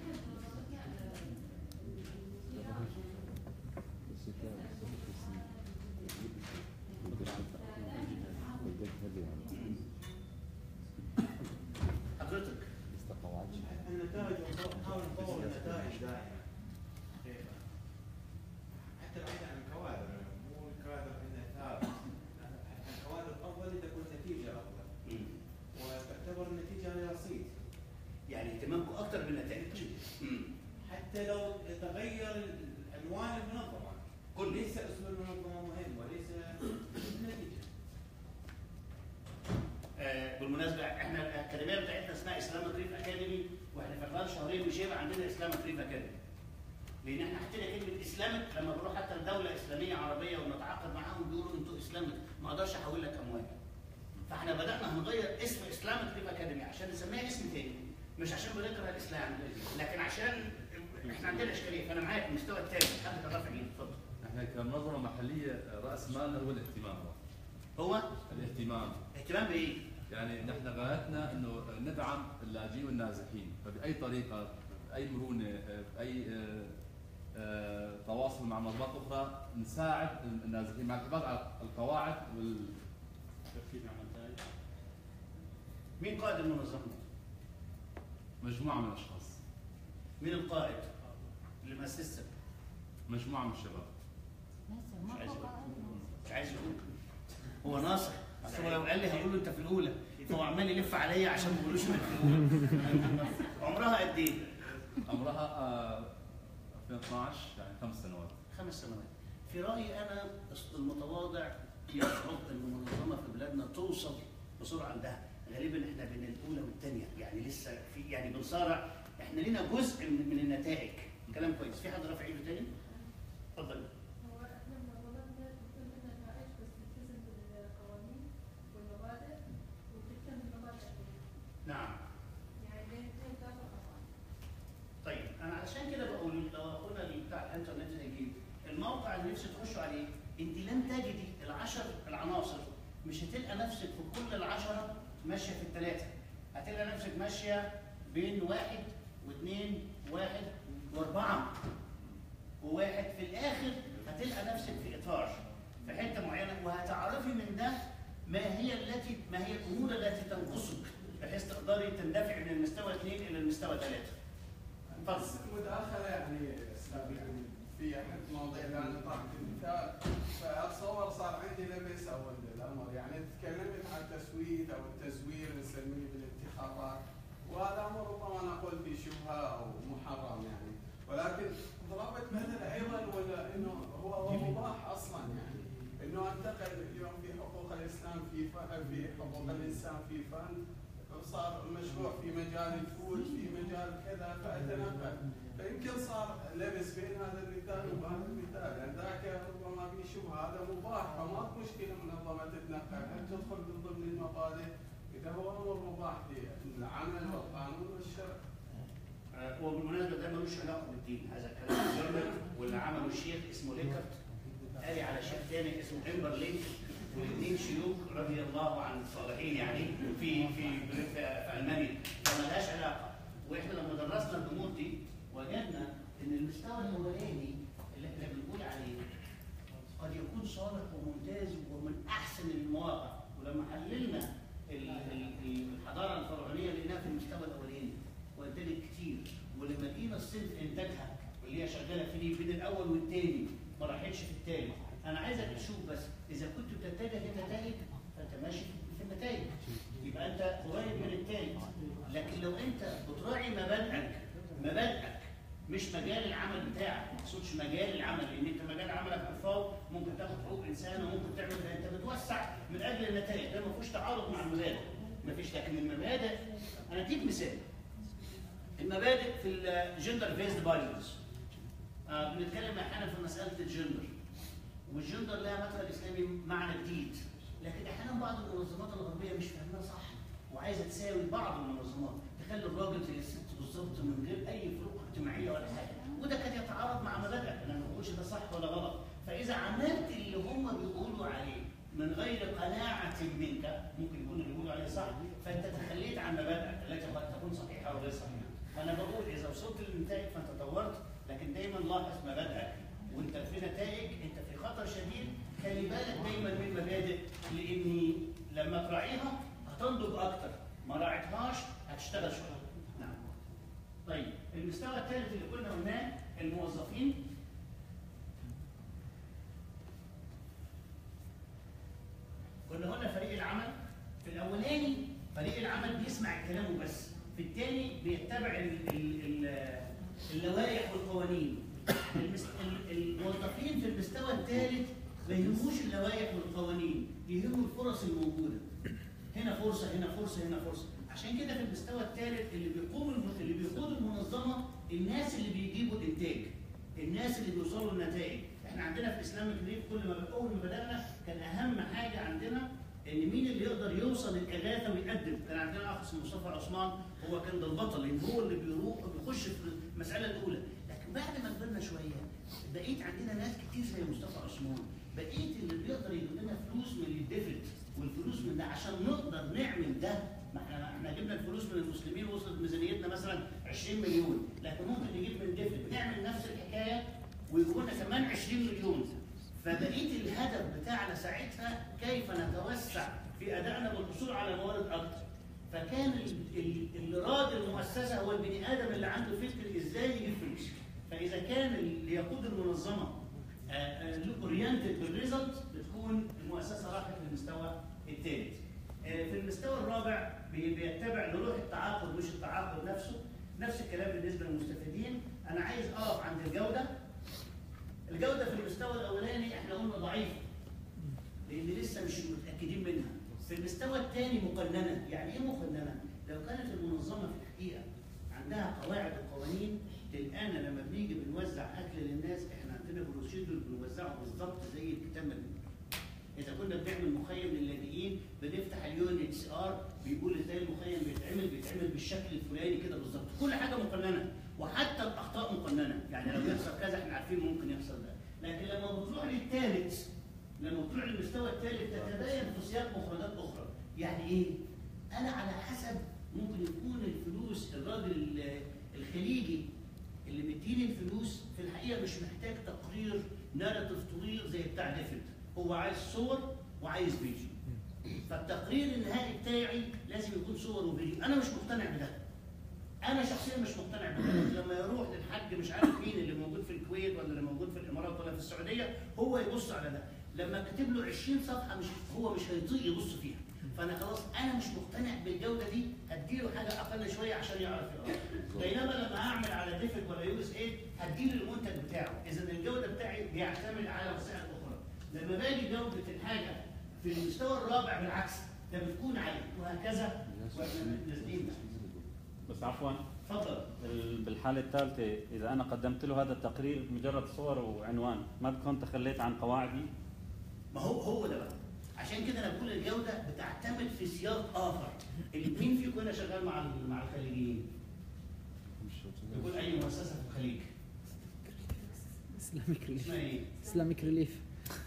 حضرتك النتائج نحاول نطور النتائج دائما حتى بعيد عن الكوادر مو الكوادر انها ثابت حتى الكوادر افضل اذا تكون النتيجه افضل وتعتبر النتيجه هي رصيد يعني اهتمامكم اكتر بالنتائج حتى لو تغير عنوان المنظمه كل ليس اسم المنظمه مهم وليس النتيجه آه، بالمناسبه احنا الاكاديميه بتاعتنا اسمها اسلامك ريف اكاديمي واحنا في خلال شهرين مش هيبقى عندنا اسلامك ريف اكاديمي. لان احنا حطينا كلمه اسلامك لما بنروح حتى لدوله اسلاميه عربيه ونتعاقد معاهم بيقولوا انتوا اسلامك ما اقدرش احول لك اموال. فاحنا بدانا هنغير اسم اسلامك ريف اكاديمي عشان نسميها اسم تاني مش عشان بنكره الاسلام لكن عشان احنا عندنا اشكاليه فانا معاك المستوى الثاني حد كان رافع ايده اتفضل. احنا كمنظمه محليه راس مالنا هو الاهتمام هو الاهتمام اهتمام بايه؟ يعني نحن غايتنا انه ندعم اللاجئين والنازحين فباي طريقه باي مرونه باي آه، آه، تواصل مع منظمات اخرى نساعد النازحين مع الحفاظ على القواعد وال مين قائد المنظمه؟ مجموعه من الاشخاص مين القائد؟ اللي مؤسسها؟ مجموعه من الشباب هسه مش عايز ما يقول فوق مش عايز يقول هو ناصح اصل هو لو قال لي هيقول له انت في الاولى فهو عمال يلف عليا عشان ما يقولوش انك في الاولى عمرها قد ايه؟ عمرها آه، 2012 يعني خمس سنوات خمس سنوات في رايي انا المتواضع يصعب ان منظمه في بلادنا توصل بسرعه عندها غالبا احنا بين الاولى والثانيه يعني لسه في يعني بنصارع احنا لنا جزء من, من النتائج كلام كويس في حد رافع ايده تاني؟ اتفضل هو احنا منظمتنا تهتم بالنتائج بس تلتزم بالقوانين والمبادئ وتهتم بالمبادئ نعم انا نفسي تخشوا عليه انت لن تجدي العشر العناصر مش هتلقى نفسك في كل العشره ماشيه في الثلاثه هتلقى نفسك ماشيه بين واحد واثنين واحد واربعه وواحد في الاخر هتلقى نفسك في اطار في حته معينه وهتعرفي من ده ما هي التي ما هي الامور التي تنقصك بحيث تقدري تندفعي من المستوى اثنين الى المستوى ثلاثه. اتفضل. مداخله يعني استاذ يعني في احد مواضيع اللي انا طرحت المثال فاتصور صار عندي لبس او الامر يعني تكلمت عن التسويت او التزوير نسميه بالانتخابات وهذا امر ربما نقول في شبهه او محرم يعني ولكن ضربت مثل ايضا ولا انه هو هو مباح اصلا يعني انه انتقل اليوم في حقوق الاسلام في ف- في حقوق الانسان في فن صار مشروع في مجال الفول في مجال كذا فاتنقل فيمكن صار لبس بين هذا المثال وهذا المثال يعني ذاك ربما في شبهه هذا مباح فما في مشكله منظمه تتنقل هل تدخل من ضمن المبادئ اذا هو امر مباح للعمل والقانون والشرع آه، وبالمناسبه ده ملوش علاقه بالدين هذا الكلام الجرمن واللي عمله الشيخ اسمه ليكرت قال على شيخ تاني اسمه امبرلينك والاثنين شيوخ رضي الله عن الصالحين يعني في في في, في المانيا فملهاش علاقه واحنا لما درسنا الامور دي وجدنا ان المستوى الاولاني اللي احنا بنقول عليه قد يكون صالح وممتاز ومن احسن المواقع ولما حللنا ال- ال- الحضاره الفرعونيه لقيناها في المستوى الاولاني وانتجت كتير ولما لقينا الصين في انتاجها واللي هي شغاله في دي بين الاول والثاني ما راحتش في الثالث انا عايزك تشوف بس اذا كنت بتتجه للنتائج فانت ماشي في النتائج يبقى انت قريب من الثالث لكن لو انت بتراعي مبادئك مبادئك مش مجال العمل بتاعك ما اقصدش مجال العمل لان انت مجال عملك مفاوض ممكن تاخد حقوق انسان وممكن تعمل ده انت بتوسع من اجل النتائج ده ما فيهوش تعارض مع المبادئ ما فيش لكن المبادئ انا اديك مثال المبادئ في الجندر بيزد فاليوز بنتكلم احيانا في مساله الجندر والجندر لها مدخل اسلامي معنى جديد لكن احيانا بعض المنظمات الغربيه مش فاهمها صح وعايزه تساوي بعض المنظمات تخلي الراجل زي الست بالظبط من غير اي فروق اجتماعيه ولا حاجه وده كان يتعارض مع مبادئك انا ما بقولش ده صح ولا غلط فاذا عملت اللي هم بيقولوا عليه من غير قناعه منك ممكن يكون اللي بيقولوا عليه صح فانت تخليت عن مبادئك التي قد تكون صحيحه او غير صحيحه فانا بقول اذا وصلت للنتائج فانت طورت لكن دايما لاحظ مبادئك وانت في نتائج انت في خطر شديد خلي بالك دايما من مبادئ لاني لما تراعيها هتنضج اكتر ما راعيتهاش هتشتغل شويه نعم طيب المستوى الثالث اللي كنا قلناه الموظفين كنا قلنا فريق العمل في الاولاني فريق العمل بيسمع الكلام وبس في الثاني بيتبع ال- ال- ال- اللوائح والقوانين المس- ال- الموظفين في المستوى الثالث ما يهموش اللوائح والقوانين يهموا الفرص الموجوده هنا فرصه هنا فرصه هنا فرصه عشان كده في المستوى الثالث اللي بيقوم الم- اللي بيقود المنظمه الناس اللي بيجيبوا الانتاج الناس اللي بيوصلوا النتائج احنا عندنا في الاسلام الكبير كل ما اول ما بدانا كان اهم حاجه عندنا ان مين اللي يقدر يوصل الاغاثه ويقدم كان عندنا اخ اسمه مصطفى عثمان هو كان ده البطل لان هو اللي بيروح بيخش في المساله الاولى لكن بعد ما كبرنا شويه بقيت عندنا ناس كتير زي مصطفى عثمان بقيت اللي بيقدر يجيب لنا فلوس من اللي يدفت والفلوس من ده عشان نقدر نعمل ده ما احنا احنا جبنا الفلوس من المسلمين وصلت ميزانيتنا مثلا 20 مليون لكن ممكن نجيب من دفت نعمل نفس الحكايه ويجيبوا لنا كمان 20 مليون فبقيت الهدف بتاعنا ساعتها كيف نتوسع في ادائنا والحصول على موارد اكثر فكان ال- ال- اللي راد المؤسسه هو البني ادم اللي عنده فكر ازاي يجيب فلوس فاذا كان اللي يقود المنظمه اورينتد بالريزلت بتكون المؤسسه راحت للمستوى الثالث في المستوى الرابع بي- بيتبع لروح التعاقد مش التعاقد نفسه نفس الكلام بالنسبه للمستفيدين انا عايز اقف عند الجوده الجوده في المستوى الاولاني احنا قلنا ضعيفه لان لسه مش متاكدين منها في المستوى الثاني مقننه يعني ايه مقننه لو كانت المنظمه في الحقيقه عندها قواعد وقوانين تلقانا لما بنيجي بنوزع اكل للناس احنا عندنا بروسيدور بنوزعه بالظبط زي الكتاب ما بيقول. اذا كنا بنعمل مخيم للاجئين بنفتح اليو ان اتش ار بيقول ازاي المخيم بيتعمل بيتعمل بالشكل الفلاني كده بالظبط كل حاجه مقننه وحتى الاخطاء مقننه يعني لو يحصل كذا احنا عارفين ممكن يحصل ده لكن لما بتروح للثالث لما بتروح للمستوى الثالث تتباين في سياق مفردات اخرى يعني ايه انا على حسب ممكن يكون الفلوس الراجل ال- الخليجي اللي بيديني الفلوس في الحقيقه مش محتاج تقرير ناراتيف طويل زي بتاع ديفيد هو عايز صور وعايز فيديو فالتقرير النهائي بتاعي لازم يكون صور وفيديو انا مش مقتنع بده انا شخصيا مش مقتنع بده لما يروح للحاج مش عارف مين اللي موجود في الكويت ولا اللي موجود في الامارات ولا في السعوديه هو يبص على ده لما كاتب له 20 صفحه مش هو مش هيطيق يبص فيها فانا خلاص انا مش مقتنع بالجوده دي هديله حاجه اقل شويه عشان يعرف يقرا بينما لما اعمل على ديفيد ولا يو اس اي هديله المنتج بتاعه اذا الجوده بتاعي بيعتمد على وسائل اخرى لما باجي جوده الحاجه في المستوى الرابع بالعكس ده بتكون عاليه وهكذا واحنا نازلين بس عفوا اتفضل ال- بالحالة الثالثة إذا أنا قدمت له هذا التقرير مجرد صور وعنوان ما بكون تخليت عن قواعدي ما هو هو ده بقى عشان كده انا بقول الجوده بتعتمد في سياق اخر اللي مين فيكم هنا شغال مع ال- مع الخليجيين؟ يقول اي مؤسسه في الخليج اسلامك ريليف اسمها ايه؟ اسلامك ريليف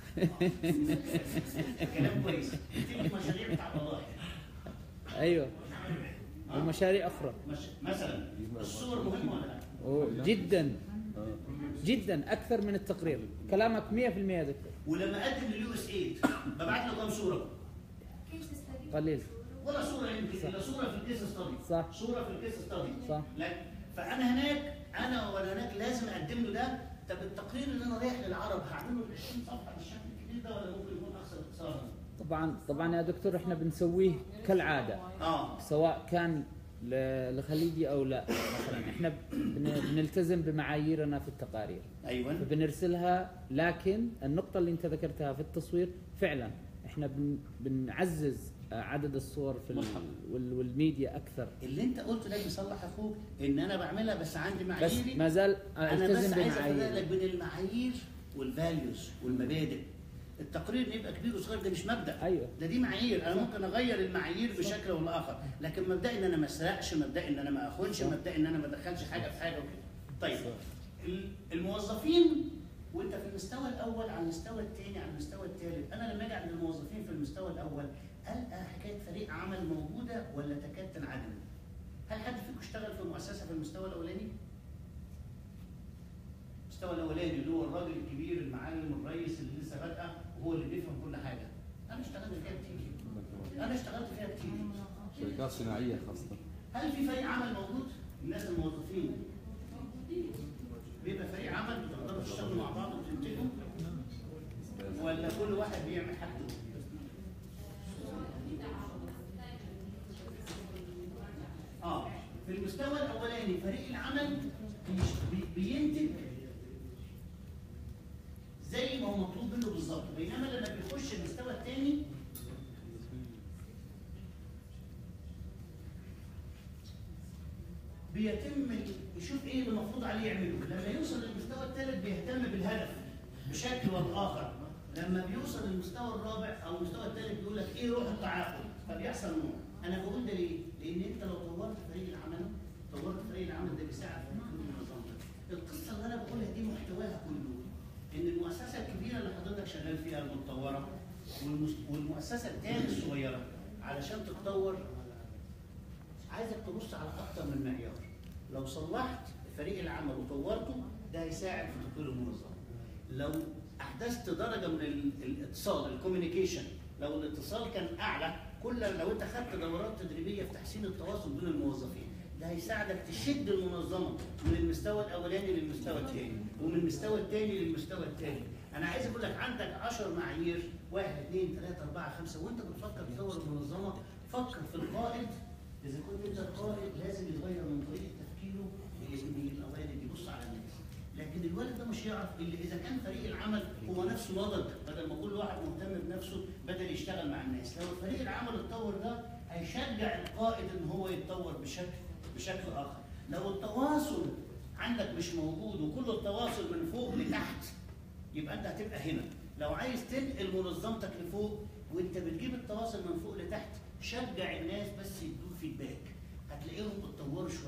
كلام كويس بتبني مشاريع بتاع الله ايوه ومشاريع اخرى مش... مثلا الصور مهمه ولا لا؟ أوه، جدا جدا اكثر من التقرير كلامك 100% يا دكتور ولما اقدم لليو اس 8 ببعت له كام صوره؟ قليل ولا صوره يمكن الا صوره في الكيس ستادي صح. صوره في الكيس ستادي صح. لا فانا هناك انا وانا هناك لازم اقدم له ده طب التقرير اللي انا رايح للعرب هعمله ال 20 صفحه بالشكل الكبير ده ولا ممكن يكون اكثر اختصارا؟ طبعا طبعا يا دكتور احنا بنسويه كالعاده اه سواء كان ل- لخليجي او لا مثلا احنا بن- بنلتزم بمعاييرنا في التقارير ايوه فبنرسلها لكن النقطة اللي أنت ذكرتها في التصوير فعلا احنا بن بنعزز عدد الصور في ال- وال- والميديا أكثر اللي انت قلته ده بيصلح اخوك ان انا بعملها بس عندي بس معاييري ما زال انا بس التزم عايز افرق بمعايير لك بين المعايير والفاليوز والمبادئ التقرير إن يبقى كبير وصغير ده مش مبدا ايوه ده دي معايير انا ممكن اغير المعايير بشكل او باخر لكن مبدئي ان انا ما اسرقش مبدئي ان انا ما اخونش مبدئي ان انا ما ادخلش حاجه في حاجه وكده طيب ال- الموظفين وانت في المستوى الاول على المستوى الثاني على المستوى الثالث انا لما اجي عند الموظفين في المستوى الاول القى حكايه فريق عمل موجوده ولا تكاد تنعدم هل حد فيكم اشتغل في مؤسسه في المستوى الاولاني المستوى الاولاني اللي هو الراجل الكبير المعلم الرئيس اللي لسه بادئه وهو اللي بيفهم كل حاجه انا اشتغلت فيها كتير انا اشتغلت فيها كتير شركات صناعيه خاصه هل في فريق عمل موجود؟ الناس الموظفين بيبقى فريق عمل بتقدروا تشتغلوا مع بعض وتنتجوا ولا كل واحد بيعمل حاجته؟ اه في المستوى الاولاني فريق العمل بيش- بي- بينتج زي ما هو مطلوب منه بالظبط بينما لما بيخش المستوى الثاني بيتم يشوف ايه اللي المفروض عليه يعمله لما يوصل للمستوى الثالث بيهتم بالهدف بشكل او باخر لما بيوصل للمستوى الرابع او المستوى الثالث بيقول لك ايه روح التعاقد فبيحصل نوع انا بقول ده ليه؟ لان انت لو طورت فريق العمل طورت فريق العمل ده بيساعد في تنظيم النظام ده. القصه اللي انا بقولها دي محتواها كله ان المؤسسه الكبيره اللي حضرتك شغال فيها المتطوره والمس- والمؤسسه الثانيه الصغيره علشان تتطور عايزك تبص على اكتر من معيار لو صلحت فريق العمل وطورته ده هيساعد في تطوير المنظمه لو احدثت درجه من ال- الاتصال الكوميونيكيشن لو الاتصال كان اعلى كل لو انت خدت دورات تدريبيه في تحسين التواصل بين الموظفين ده هيساعدك تشد المنظمه من المستوى الاولاني للمستوى الثاني ومن المستوى الثاني للمستوى الثاني انا عايز اقول لك عندك 10 معايير واحد اثنين ثلاثة أربعة خمسة وأنت بتفكر تطور المنظمة فكر في القائد إذا كنت أنت القائد لازم يتغير من طريقة تفكيره اللي الأوائل اللي يبص على الناس لكن الولد ده مش يعرف الا اذا كان فريق العمل هو نفسه نضج بدل ما كل واحد مهتم بنفسه بدل يشتغل مع الناس لو فريق العمل اتطور ده هيشجع القائد ان هو يتطور بشكل بشكل اخر لو التواصل عندك مش موجود وكل التواصل من فوق لتحت يبقى انت هتبقى هنا لو عايز تنقل منظمتك لفوق وانت بتجيب التواصل من فوق لتحت شجع الناس بس يدوك فيدباك هتلاقيهم اتطوروا شويه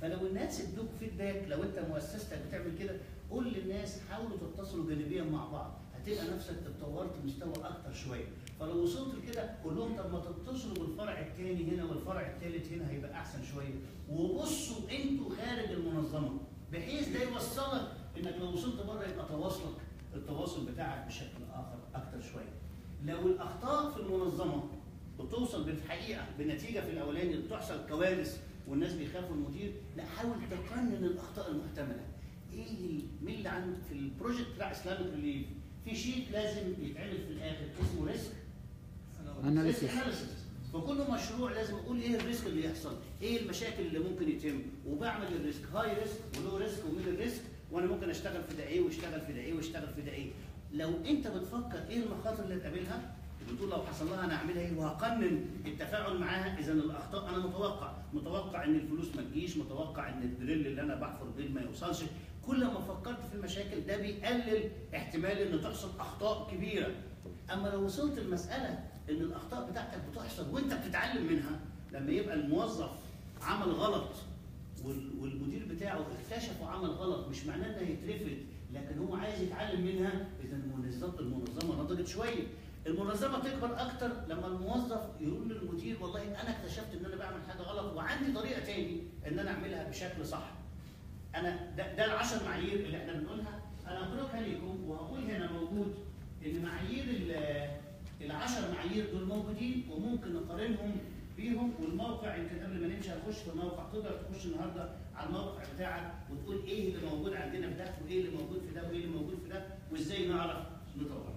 فلو الناس ادوك فيدباك لو انت مؤسستك بتعمل كده قول للناس حاولوا تتصلوا جانبيا مع بعض هتلقى نفسك اتطورت مستوى اكتر شويه فلو وصلت لكده قول لهم طب ما تتصلوا بالفرع الثاني هنا والفرع الثالث هنا هيبقى احسن شويه وبصوا انتوا خارج المنظمه بحيث ده يوصلك انك لو وصلت بره يبقى تواصلك التواصل بتاعك بشكل اخر اكتر شويه لو الاخطاء في المنظمه بتوصل بالحقيقه بنتيجه في الاولاني بتحصل كوارث والناس بيخافوا المدير لا حاول تقنن الاخطاء المحتمله ايه ال- مين اللي عنده في البروجكت بتاع اسلامك ريليف في شيت لازم يتعمل في الاخر اسمه ريسك Analysis. اناليسيس فكل مشروع لازم اقول ايه الريسك اللي يحصل ايه المشاكل اللي ممكن يتم وبعمل الريسك هاي ريسك ولو ريسك وميدل ريسك وانا ممكن اشتغل في ده ايه واشتغل في ده ايه واشتغل في ده ايه لو انت بتفكر ايه المخاطر اللي هتقابلها بتقول لو حصل لها انا اعملها ايه وهقنن التفاعل معاها اذا الاخطاء انا متوقع متوقع ان الفلوس ما تجيش متوقع ان الدريل اللي انا بحفر بيه ما يوصلش كل ما فكرت في المشاكل ده بيقلل احتمال ان تحصل اخطاء كبيره اما لو وصلت المساله ان الاخطاء بتاعتك بتحصل وانت بتتعلم منها لما يبقى الموظف عمل غلط وال- والمدير بتاعه اكتشفوا عمل غلط مش معناه انه هيترفد لكن هو عايز يتعلم منها اذا المنظمه المنظمه نضجت شويه المنظمه تكبر اكتر لما الموظف يقول للمدير والله انا اكتشفت ان انا بعمل حاجه غلط وعندي طريقه تاني ان انا اعملها بشكل صح انا ده, ده العشر معايير اللي احنا بنقولها انا هقولها لكم وهقول هنا موجود ان معايير ال- العشر معايير دول موجودين وممكن نقارنهم بيهم والموقع يمكن قبل ما نمشي هنخش في الموقع تقدر تخش النهارده على الموقع بتاعك وتقول ايه اللي موجود عندنا في ده وايه اللي موجود في ده وايه اللي موجود في ده وازاي نعرف نطوره.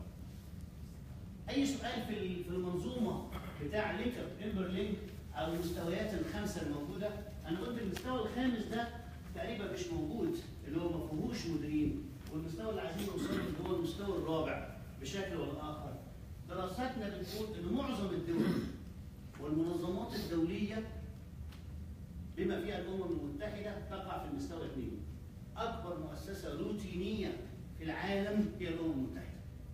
اي سؤال في ال- في المنظومه بتاع ليكر امبر لينك او المستويات الخمسه الموجوده انا قلت المستوى الخامس ده تقريبا مش موجود اللي هو ما فيهوش مديرين والمستوى اللي عايزين نوصله اللي هو المستوى الرابع بشكل ولا اخر دراساتنا بتقول ان معظم الدول والمنظمات الدوليه بما فيها الامم المتحده تقع في المستوى اثنين اكبر مؤسسه روتينيه في العالم هي الامم المتحده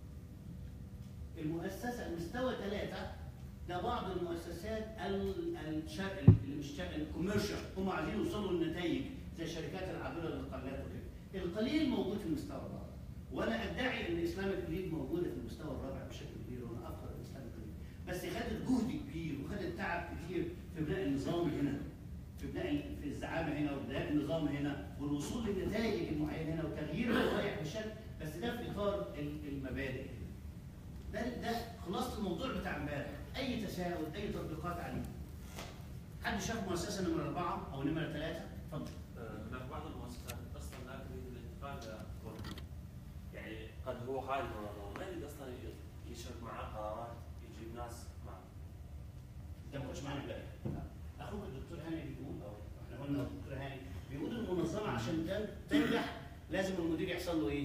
المؤسسه المستوى ثلاثه ده بعض المؤسسات ال- الشا- اللي مش شا- الكوميرشال هم عايزين يوصلوا للنتائج زي الشركات العابره للقارات وكده القليل موجود في المستوى الرابع وانا ادعي ان اسلامك ليج موجوده في المستوى الرابع بشكل كبير وانا افخر باسلامك ليج بس خدت جهد كبير وخدت تعب كتير في بناء النظام هنا في بناء ال- في الزعامه هنا وبناء النظام هنا والوصول للنتائج المعينه هنا وتغيير الروائح بشكل بس ده في اطار ال- المبادئ ده ده خلاصه الموضوع بتاع امبارح اي تساؤل اي تطبيقات عليه حد شاف مؤسسه نمره اربعه او نمره ثلاثه اتفضل هناك بعض المؤسسات اصلا لا تريد الانتقال لكورونا. يعني قد هو خارج المنظمه ما يريد اصلا يشرك معاه قرارات يجيب ناس معه. ده ما كنتش معانا امبارح اخوك الدكتور هاني بيقول او احنا قلنا الدكتور هاني بيقول المنظمه عشان تن- تنجح لازم المدير يحصل له ايه؟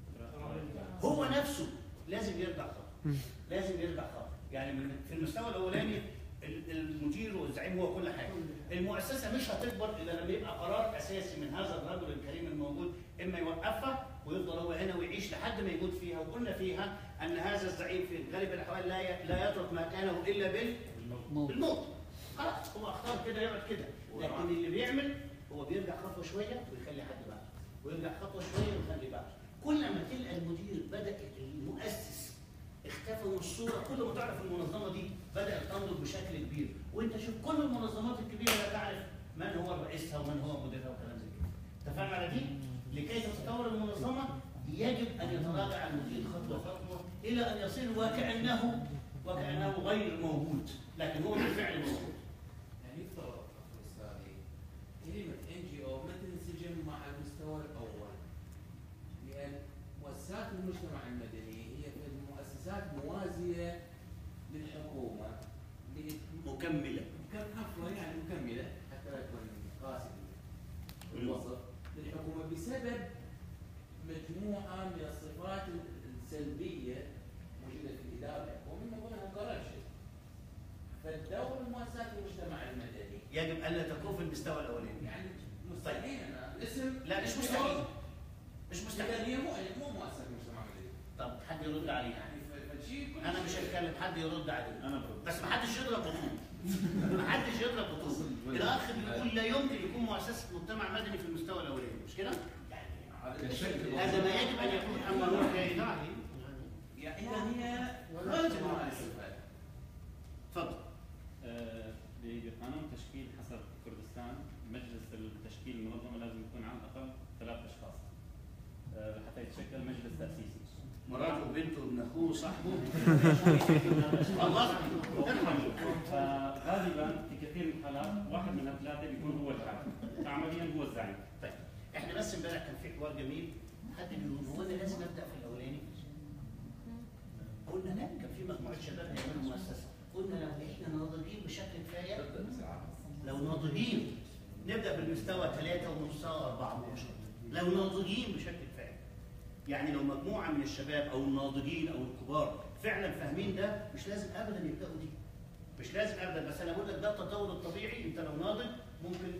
هو نفسه لازم يرجع خطوه لازم يرجع خطوه يعني من في المستوى الاولاني ال- المدير والزعيم هو كل حاجه المؤسسه مش هتكبر الا لما يبقى قرار اساسي من هذا الرجل الكريم الموجود اما يوقفها ويفضل هو هنا ويعيش لحد ما يموت فيها وقلنا فيها ان هذا الزعيم في غالب الاحوال لا ي- لا يترك مكانه الا بال بالموت خلاص هو اختار كده يقعد كده لكن اللي بيعمل هو بيرجع خطوه شويه ويخلي حد بعده ويرجع خطوه شويه ويخلي بعده كل ما تلقى المدير بدا المؤسس اختفى من الصوره كل ما تعرف المنظمه دي بدات تنضج بشكل كبير وانت شوف كل المنظمات الكبيره لا تعرف من هو رئيسها ومن هو مديرها وكلام زي كده اتفقنا على دي لكي تتطور المنظمه يجب ان يتراجع المدير خطوه خطوه الى ان يصير وكانه وكانه غير موجود لكن هو بالفعل موجود يعني يفترض أخي الأستاذ كلمة ان جي او ما تنسجم مع المستوى الأول لأن مؤسسات المجتمع المدني هي في المؤسسات موازية للحكومة اللي- مكمله مكم- عفوا يعني مكملة حتى لا يكون قاسي الوصف للحكومة بسبب مجموعة من الصفات السلبية موجودة في الإدارة الحكومية من ضمنها corruption. فالدور المؤسسات المجتمع المدني يجب الا تكون في المستوى الاولاني يعني مستحيل انا الاسم لا مش مستحيل مش مستحيل لأن هي مو مو مؤسسة مجتمع مدني طب حد يرد عليه يعني ف- فالشيء كل انا مش شيء- هتكلم حد يرد عليه انا برد بس ما حدش يضرب خطوط محدش يضرب بطوله الاخ بيقول لا يمكن يكون مؤسسه مجتمع مدني في المستوى الاولاني مش كده؟ هذا ما يجب ان يكون اما نروح يا اداره يعني اذا هي خارج انواع الاستفاده تفضل آه، بقانون تشكيل حسب كردستان مجلس التشكيل المنظمه لازم يكون على الاقل ثلاث اشخاص آه، لحتى يتشكل مجلس تاسيسي مراته وبنته وابن اخوه وصاحبه الله فغالبا في كثير من الحالات واحد من الثلاثه بيكون هو الحاكم عمليا هو الزعيم طيب احنا بس امبارح كان في حوار جميل حد بيقول هو انا لازم ابدا في الاولاني قلنا لا كان في مجموعه شباب هيعملوا مؤسسه قلنا لو احنا ناضجين بشكل كفايه لو ناضجين نبدا بالمستوى ثلاثه ومستوى اربعه وعشرة لو ناضجين بشكل كفايه يعني لو مجموعه من الشباب او الناضجين او الكبار فعلا فاهمين ده مش لازم ابدا يبداوا دي مش لازم ابدا بس انا بقول لك ده التطور الطبيعي انت لو ناضج ممكن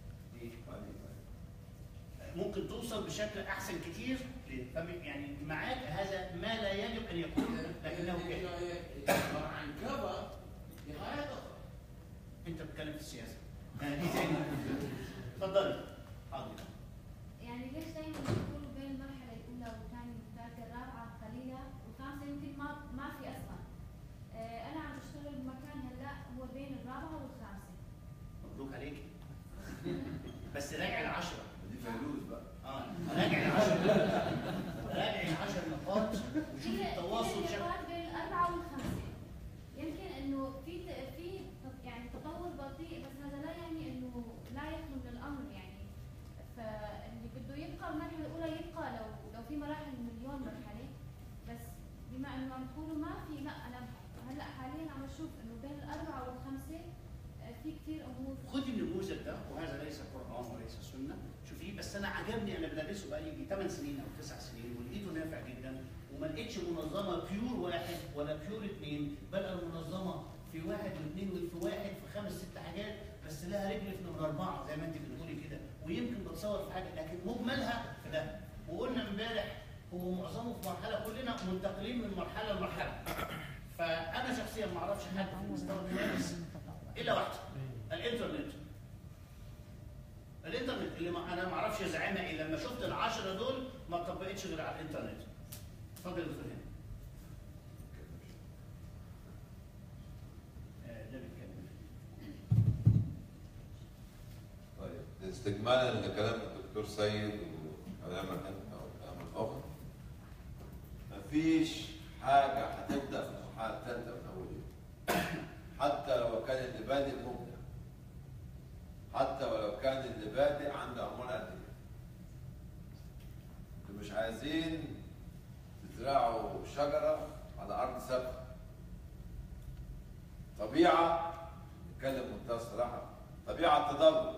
ممكن توصل بشكل احسن كتير فم- يعني معاك هذا ما لا يجب ان يكون لكنه كده عن كبر لغايه اخرى انت بتتكلم في السياسه آه، دي تاني اتفضلي حاضر يعني ليش دايما يقولوا بين المرحلة الأولى والثانية والثالثة الرابعة قليلة والخامسة يمكن ما ما في أصلا. آه، أنا عم بشتغل بمكان هلا هو بين الرابعة والخامسة. مبروك عليك بس راجع العشرة دي فيروز بقى اه راجع العشرة راجع العشر نقاط وشوف هي التواصل هي شكل النقاط بين الأربعة والخمسة. يمكن إنه في ت- في ت- يعني تطور بطيء بس هذا لا يعني إنه لا يخلو من الأمر يعني. فاللي بده يبقى المرحلة الأولى يبقى لو لو في مراحل مليون مرحلة بس بما إنه عم تقولوا ما في لا أنا هلا حاليا عم بشوف إنه بين الأربعة والخمسة آه، في كثير أمور خدي النموذج ده وهذا ليس قرآن وليس سنة شوفيه بس أنا عجبني أنا بدرسه بقالي يجي 8 سنين أو 9 سنين ولقيته نافع جدا وما لقيتش منظمة بيور واحد ولا بيور اثنين بل المنظمة في واحد واثنين وفي واحد في خمس ست حاجات بس لها رجل في نمرة أربعة زي ما أنت بتقولي كده ويمكن بتصور في حاجة لكن مجملها في ده وقلنا امبارح هو معظمه في مرحلة كلنا منتقلين من مرحلة لمرحلة فأنا شخصيا ما أعرفش حد في المستوى الخامس إلا واحدة الإنترنت الانترنت اللي ما انا ما اعرفش زعيمها ايه لما شفت العشره دول ما اتطبقتش غير على الانترنت اتفضل يا دكتور هاني آه، ده بيتكلم طيب استكمالا لكلام الدكتور سيد وكلامك انت وكلام الاخر مفيش حاجه هتبدا في المرحله الثالثه من اول يوم حتى لو كان اللي بادئ مبدع حتى ولو كان اللي بادئ عنده اموال قد كده انتوا مش عايزين تزرعوا شجره على ارض سابقه طبيعه نتكلم بمنتهى الصراحه طبيعه التدرج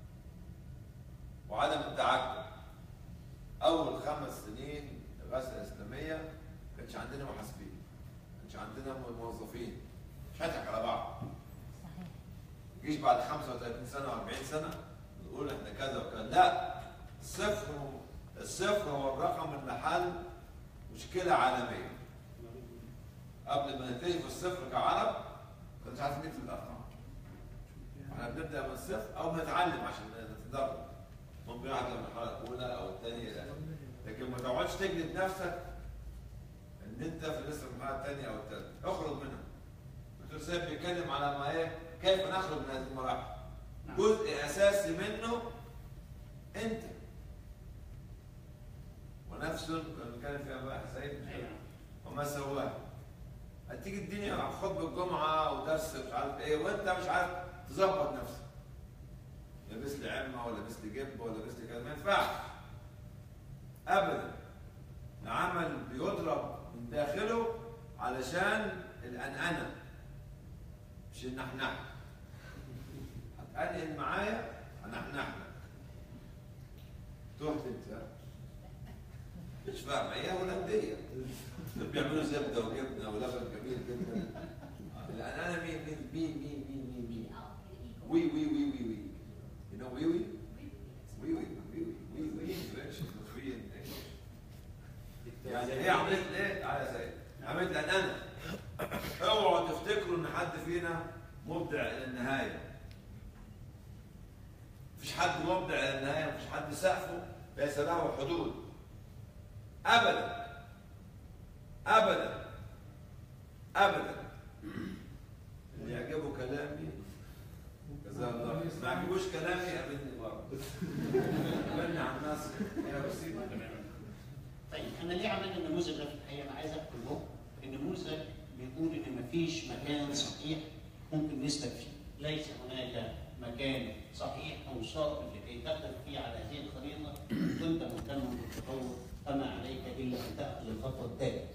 وعدم التعجل اول خمس سنين الرئاسه الاسلاميه ما كانش عندنا محاسبين ما كانش عندنا موظفين مش هنضحك على بعض جيش بعد 35 سنه و40 سنه نقول احنا كذا وكذا لا الصفر هو- الصفر هو الرقم اللي حل مشكله عالميه قبل ما نكتشف الصفر كعرب كنا مش عارفين نكتب الارقام احنا بنبدا من الصفر او نتعلم عشان نتدرب ممكن واحد من المرحله الاولى او الثانيه لكن ما تقعدش تجلد نفسك ان انت في لسه المرحله الثانيه او الثالثه اخرج منها الدكتور سيد بيتكلم على ما ايه كيف نخرج من هذه المراحل جزء اساسي منه انت ونفس بنتكلم فيها بقى سيد وما سواه هتيجي الدنيا مع خطبه الجمعه ودرس مش عارف ايه وانت مش عارف تظبط نفسك لابس لي عمه ولا لابس لي جب ولا لابس لي كذا ما ينفعش ابدا العمل بيضرب من داخله علشان الانانه مش النحنحه هتنقل معايا هنحنح لك تهت انت مش فاهم هي هولنديه بيعملوا زبده وجبنه ولبن جميل جدا الانانه مين مين مين مين مين مين مين وي وي وي وي وي You know wee wee? Wee wee, wee wee, wee wee in French, not wee in English. يعني هي عملت ايه؟ تعالى يا سيد. عملت الانانه. اوعوا تفتكروا ان حد فينا مبدع الى سقفه ليس له حدود ابدا ابدا ابدا اللي يعجبه كلامي جزاه الله خير. ما يعجبوش كلامي قابلني برضه قابلني على الناس يا وسيم طيب انا ليه عملنا النموذج ده في الحقيقه؟ انا عايز احكي له النموذج بيقول ان مفيش مكان صحيح ممكن نسلك فيه، ليس هناك مكان صحيح او صائب لكي تقدر فيه على هذه الخريطه كنت مهتما بالتطور فما عليك الا ان تاخذ الخطوه التاليه.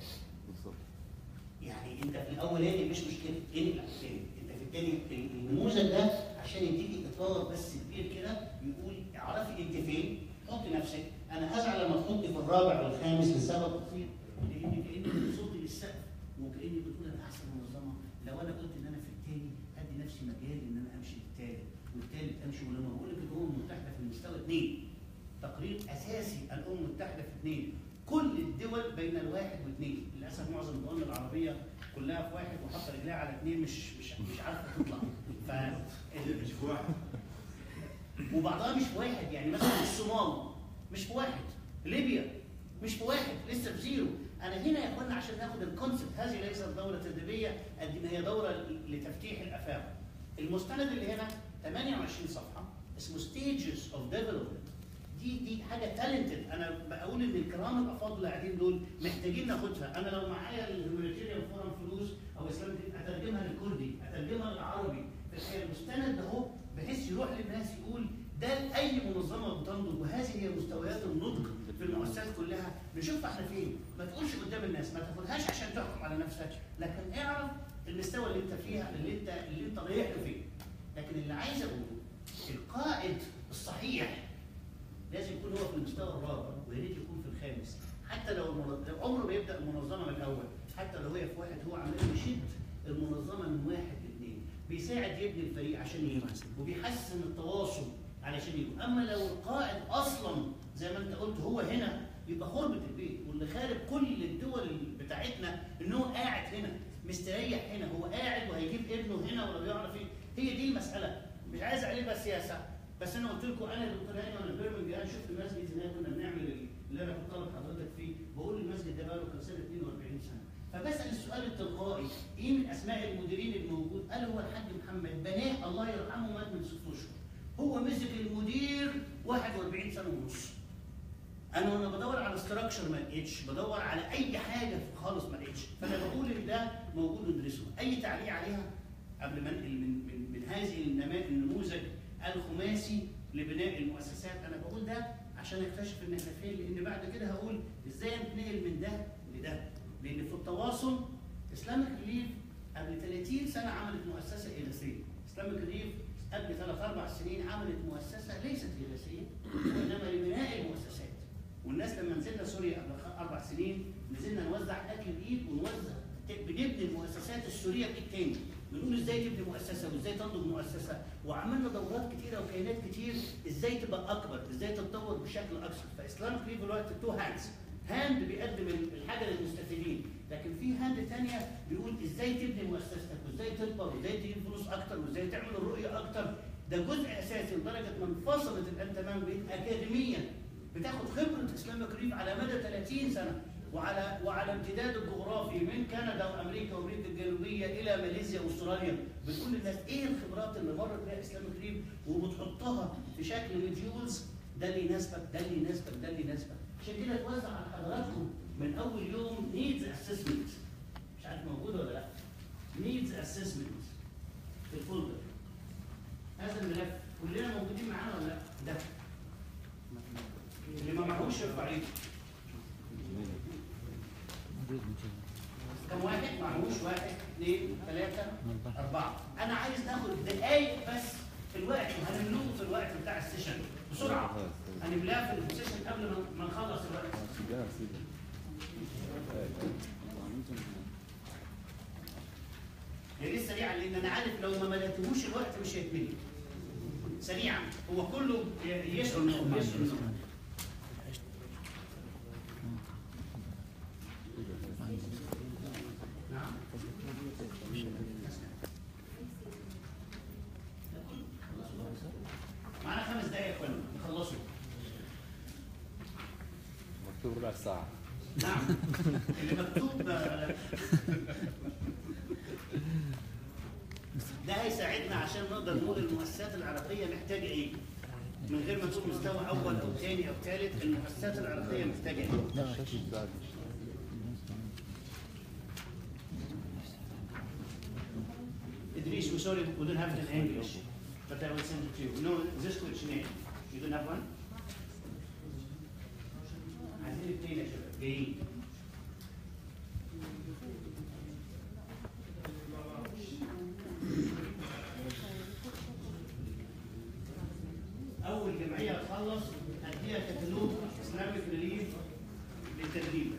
يعني انت في الاولاني مش مشكله انقل على الثاني، انت في الثاني النموذج ده عشان يديك اطلاق بس كبير كده يقول اعرفي انت فين حطي نفسك انا هزعل لما تحطي في الرابع والخامس لسبب بسيط لان كانك بتصدي للسقف وكانك بتقول انا احسن منظمه لو انا قلت ان انا في الثاني هدي نفسي مجال ان انا امشي للثالث والثالث امشي ولما بقول لك الامم المتحده في المستوى اثنين تقرير اساسي الامم المتحده في اثنين كل الدول بين الواحد واثنين للاسف معظم الدول العربيه كلها في واحد وحاطه رجليها على اثنين مش مش مش عارفه تطلع ف مش في واحد وبعضها مش في واحد يعني مثلا الصومال مش في واحد ليبيا مش في واحد لسه في زيرو انا هنا يا اخوانا عشان ناخد الكونسبت هذه ليست دوره تدريبيه قد ما هي دوره لتفتيح الافاق المستند اللي هنا 28 صفحه اسمه ستيجز اوف ديفلوبمنت دي دي حاجه تالنتد انا بقول ان الكرام الافاضل اللي قاعدين دول محتاجين ناخدها انا لو معايا الهيومانيتيريان فورم فلوس او اسلام اترجمها للكردي اترجمها للعربي الحقيقة المستند ده هو بحيث يروح للناس يقول ده اي منظمه بتنضج وهذه هي مستويات النضج في المؤسسات كلها نشوف احنا فين ما تقولش قدام الناس ما تاخدهاش عشان تحكم على نفسك لكن اعرف المستوى اللي انت فيها اللي انت اللي انت رايح له فين لكن اللي عايز اقوله القائد الصحيح لازم يكون هو في المستوى الرابع ويا ريت يكون في الخامس حتى لو المنظمة عمره ما يبدا المنظمه من الاول حتى لو هي في واحد هو عمال يشد المنظمه من واحد لاثنين بيساعد يبني الفريق عشان يبني وبيحسن التواصل علشان يبني اما لو القائد اصلا زي ما انت قلت هو هنا يبقى خربة البيت واللي خارب كل الدول بتاعتنا ان هو قاعد هنا مستريح هنا هو قاعد وهيجيب ابنه هنا ولا بيعرف ايه هي دي المساله مش عايز عليه بس سياسه بس انا قلت لكم انا دكتور هاني وانا في برمنجهام شفت المسجد هناك كنا بنعمل اللي انا كنت طالب حضرتك فيه بقول المسجد ده بقاله كام سنه 42 سنه فبسال السؤال التلقائي ايه من اسماء المديرين الموجود؟ قال هو الحاج محمد بناه الله يرحمه مات من ست اشهر هو مسك المدير 41 سنه ونص انا وانا بدور على استراكشر ما لقيتش بدور على اي حاجه خالص ما لقيتش فانا بقول ان ده موجود ندرسه اي تعليق عليها قبل ما انقل من من من هذه النما- النموذج الخماسي لبناء المؤسسات انا بقول ده عشان اكتشف ان احنا فين لان بعد كده هقول ازاي نتنقل من ده لده لان في التواصل اسلامك ريليف قبل 30 سنه عملت مؤسسه إغاثية اسلامك ريليف قبل ثلاث اربع سنين عملت مؤسسه ليست إغاثية وانما لبناء المؤسسات والناس لما نزلنا سوريا قبل خ- اربع سنين نزلنا نوزع اكل بايد ونوزع ت- بنبني المؤسسات السوريه بايد تاني بنقول ازاي تبني مؤسسه وازاي تنضج مؤسسه وعملنا دورات كتيره وكيانات كتير ازاي تبقى اكبر ازاي تتطور بشكل اكثر فاسلامك ليه دلوقتي تو هاندز هاند بيقدم الحاجه للمستفيدين لكن في هاند ثانيه بيقول ازاي تبني مؤسستك وازاي تكبر وازاي تجيب فلوس اكتر وازاي تعمل الرؤيه اكتر ده جزء اساسي لدرجه ما انفصلت الان تمام بقت اكاديميا بتاخد خبره اسلامك ريف على مدى 30 سنه وعلى وعلى امتداد الجغرافي من كندا وامريكا وامريكا الجنوبيه الى ماليزيا واستراليا بتقول للناس ايه الخبرات اللي مرت بها اسلامك ريف وبتحطها في شكل مديولز ده اللي يناسبك ده اللي يناسبك ده اللي يناسبك عشان كده توزع على حضراتكم من اول يوم نيدز اسسمنت مش عارف موجود ولا لا نيدز اسسمنت في الفولدر هذا الملف كلنا موجودين معانا ولا لا؟ ده اللي ما معهوش يرفع ايده كم واحد معهوش واحد اثنين ثلاثة أربعة أنا عايز ناخد دقايق بس في الوقت وهنملوه في الوقت بتاع السيشن بسرعة هنملاها في السيشن قبل ما- ما نخلص الوقت هي ليه سريعا لأن أنا عارف لو ما مليتهوش الوقت مش هيتملي سريعا هو كله يشعر نو يشعر نو نعم معانا خمس دقايق يا اخوانا نخلصوا مكتوب ربع ساعة نعم اللي مكتوب آه، ده هيساعدنا عشان نقدر نقول المؤسسات العراقيه محتاجه ايه من غير ما تقول مستوى اول او ثاني او ثالث المؤسسات العراقيه محتاجه ايه Idris, we're sorry we don't have it in English, but I will send it to you. No, this questionnaire. You don't have one? عايزين اثنين يا شباب جايين. أول جمعية هتخلص هديها كتالوج إسلامك ريليف للتدريب.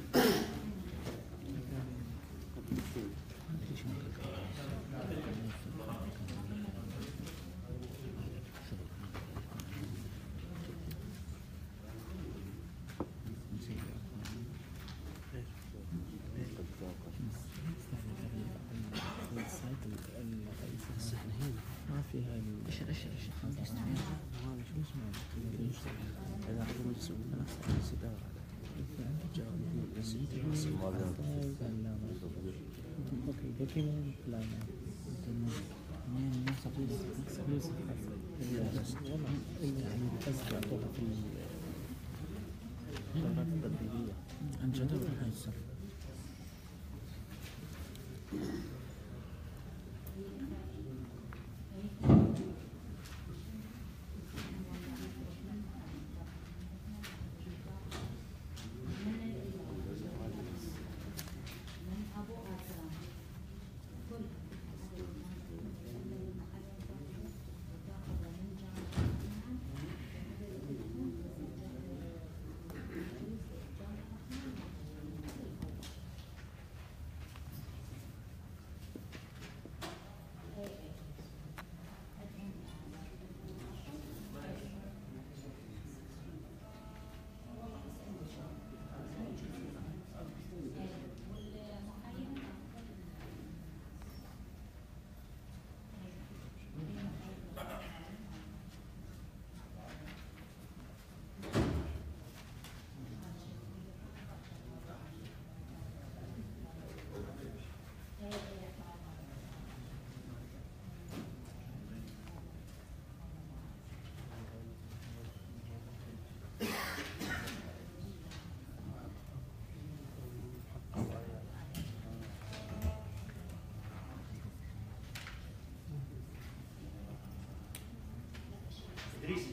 ما في هاي اشر اشر اشر هذا شو اسمه اذا خرج سوينا اوكي لكن لا يوسف والله يعني قصدي اعطوها في الدورات التدريبيه عن جد راح يصير إدريسي.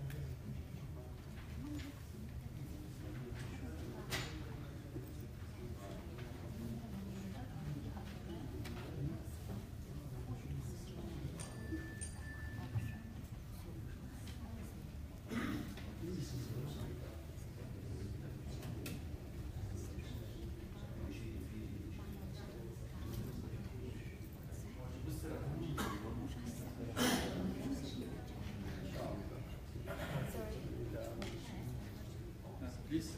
بليز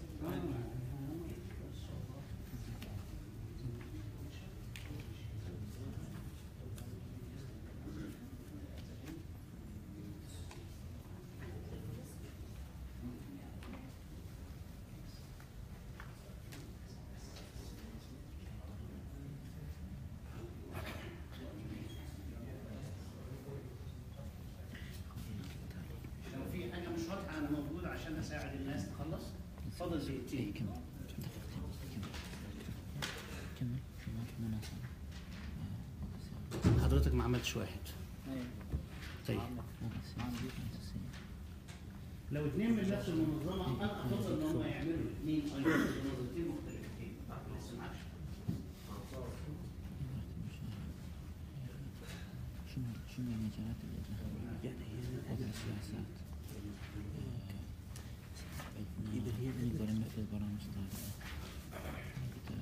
لو في حاجة مش واضحة أنا موجود عشان أساعد الناس تخلص. اتفضل دقيقتين. حضرتك ما عملتش واحد. طيب. لو اثنين من نفس المنظمة أنا أفضل إن هم يعملوا اثنين أو منظمتين مختلفتين. ما تسمعش. شنو شنو المجالات اللي دخلوا يعني وضع السياسات إذا هي نقدر ننفذ برامج طارئة نقدر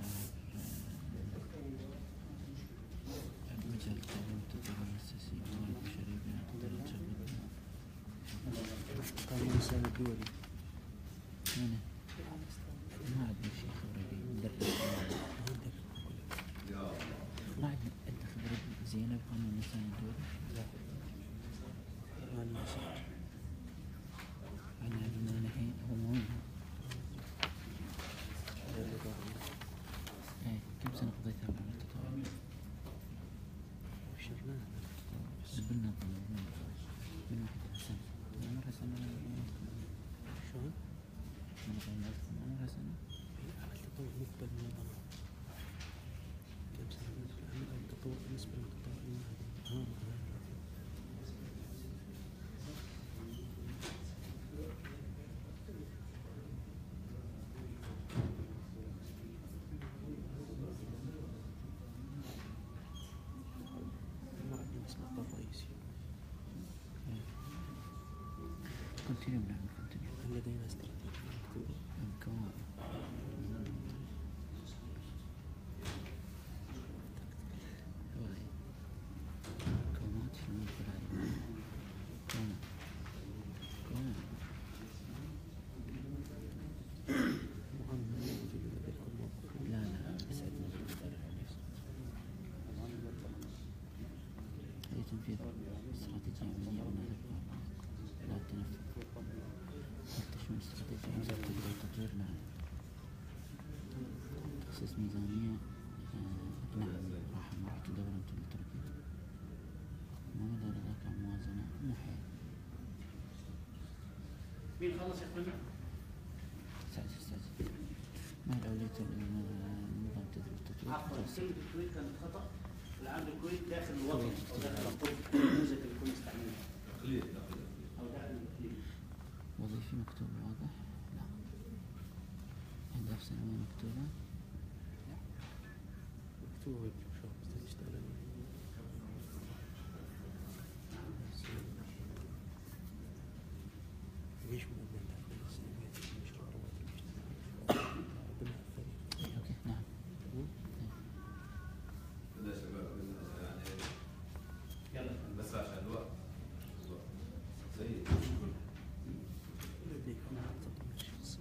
آه، مجال التعليم والتطوير المؤسسي والموارد البشرية نقدر نشغل قانون الإنسان الدولي أنا ما عندنا شيء خبرة فيه ندرس ما عندنا عندنا خبرة زينة بقانون الإنسان الدولي لا ما صار أنا عندنا الحين هو مهم على التطور مقبل المنظمة كم سنة بالنسبة للعمل أو التطور بالنسبة للقطاع المهني ما عندنا مسار رئيسي كونتينيو بنعمل كونتينيو هل لدينا استراتيجية مكتوبة؟ كمان هواي كومات شلون نقول هذه كومات كومات مهم موجود لديكم موظفون لا لا يسعدنا بالمقترح هي تنفيذ استراتيجية عملية ونهدف لا تنفذ تشمل استراتيجية وزارة التربية والتطوير نعم تخصيص ميزانية آه نعم راح مرة دورة مثل التركيز ما مدى ذاك موازنة مو حيل مين خلص يا اخوانا؟ استعجل استعجل ما هي الأولوية النظام التدريب والتطوير عفوا والتوسيع؟ كلمة الكويت كانت خطأ العام الكويت داخل الوطن أو داخل الطب النموذج اللي كنا مستعملينه تقليد تقليد أو داخل الإقليم وظيفي مكتوب واضح؟ لا أهداف سنوية مكتوبة؟ مكتوبة شو تشتغل ليش مؤمن داخل السنوية المشروع رواتب الاجتماعية بناء الفريق أوكي نعم كده يا شباب يعني يلا بس عشان الوقت الوقت. سيد لديكم تقييم الشخصي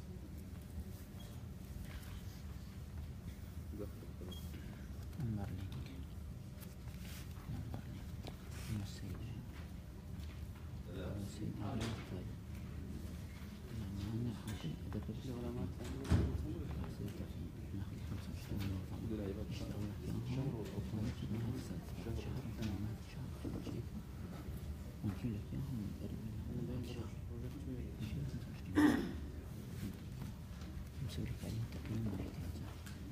نمبر لينك نمبر لينك أم السيدة أم السيدة علي طيب يعني أنا حاجة أدب العلماء ناخذ خمسة وعشرين موظف يشتغل فيهم وثلاث ما هذا شهر شهر ما هذا شهر شيء ونجيب لك إياهم ونقرب منهم شهر نسوي لك عليهم تقييم ما يحتاج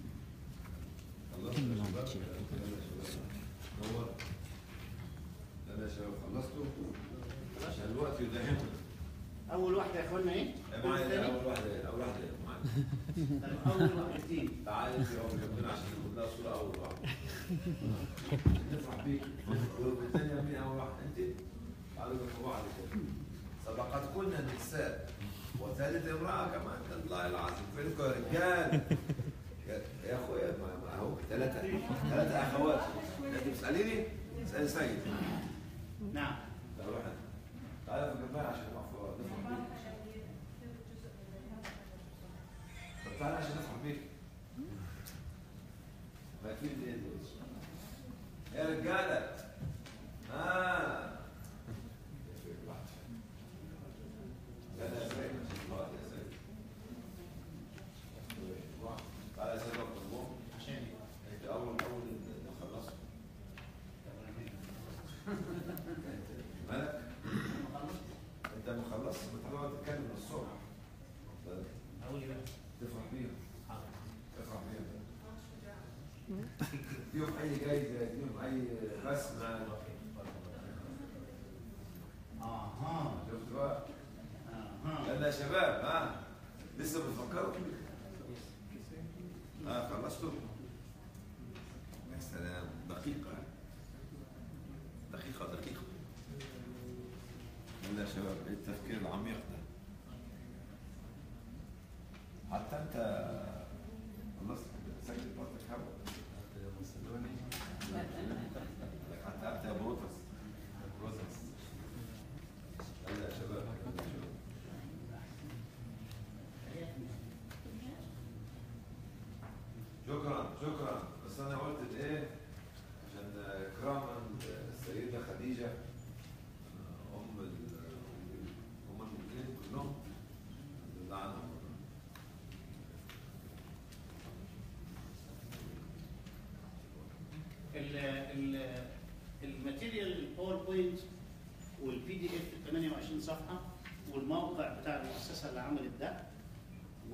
كم من عمرك شيء نور يلا يا شباب خلصتوا عشان الوقت يداهمنا أول واحدة يا اخوانا إيه؟ يا معايا اول واحده اول واحده معايا طيب، أول واحدتين تعالي انت اول جنبنا عشان ناخد لها صوره اول واحده نفرح بيك والثانيه مين اول واحده انت تعالوا جنب بعض كده سبقتكن النساء وثالث امراه كمان الله العظيم فينكم يا رجال يا- يا اخويا ما- ما اهو ثلاثه ثلاثه اخوات انت بتساليني اسالي سيد نعم تعالوا واحد تعالى في جنبها عشان نفرح نفرح بيك طب تعالى عشان نفرح بيك ما اكيد ايه دول يا رجاله ها لا لا يا سيد الله يا سيد تعالى يا سيد رب الله عشان انت اول اول نخلصه مالك انت مخلص بتقعد تتكلم من الصبح أقول إيه بقى؟ تفرح بيهم تفرح بيهم اديهم اي جايزه اديهم اي رسمه أها شفت بقى أها يلا يا شباب ها لسه بتفكروا ها خلصتوا يا سلام دقيقه دقيقه دقيقه يلا يا شباب ايه التفكير العميق ده حتى انت خلصت سجل بارتك هوا حتى انت يا بروتس بروتس يلا يا شباب شكرا شكرا بس انا قلت الايه عشان اكراما السيده خديجه ام ال- ام المؤمنين كلهم الحمد لله عنهم ال ال الماتيريال الباوربوينت والبي دي اف 28 صفحه والموقع بتاع المؤسسه اللي عملت ده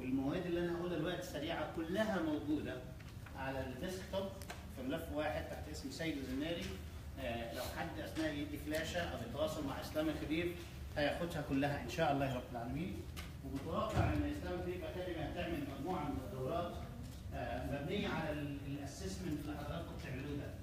والمواد اللي انا هقولها دلوقتي سريعه كلها موجوده على الديسكتوب في ملف واحد تحت اسم سيد الزناري آه، لو حد اثناء يدي فلاشه او يتواصل مع اسلام الخبير هياخدها كلها ان شاء الله رب العالمين ومتوقع ان اسلام الخبير اكاديمي هتعمل مجموعه من الدورات آه، مبنيه على الاسسمنت اللي حضراتكم بتعملوه ده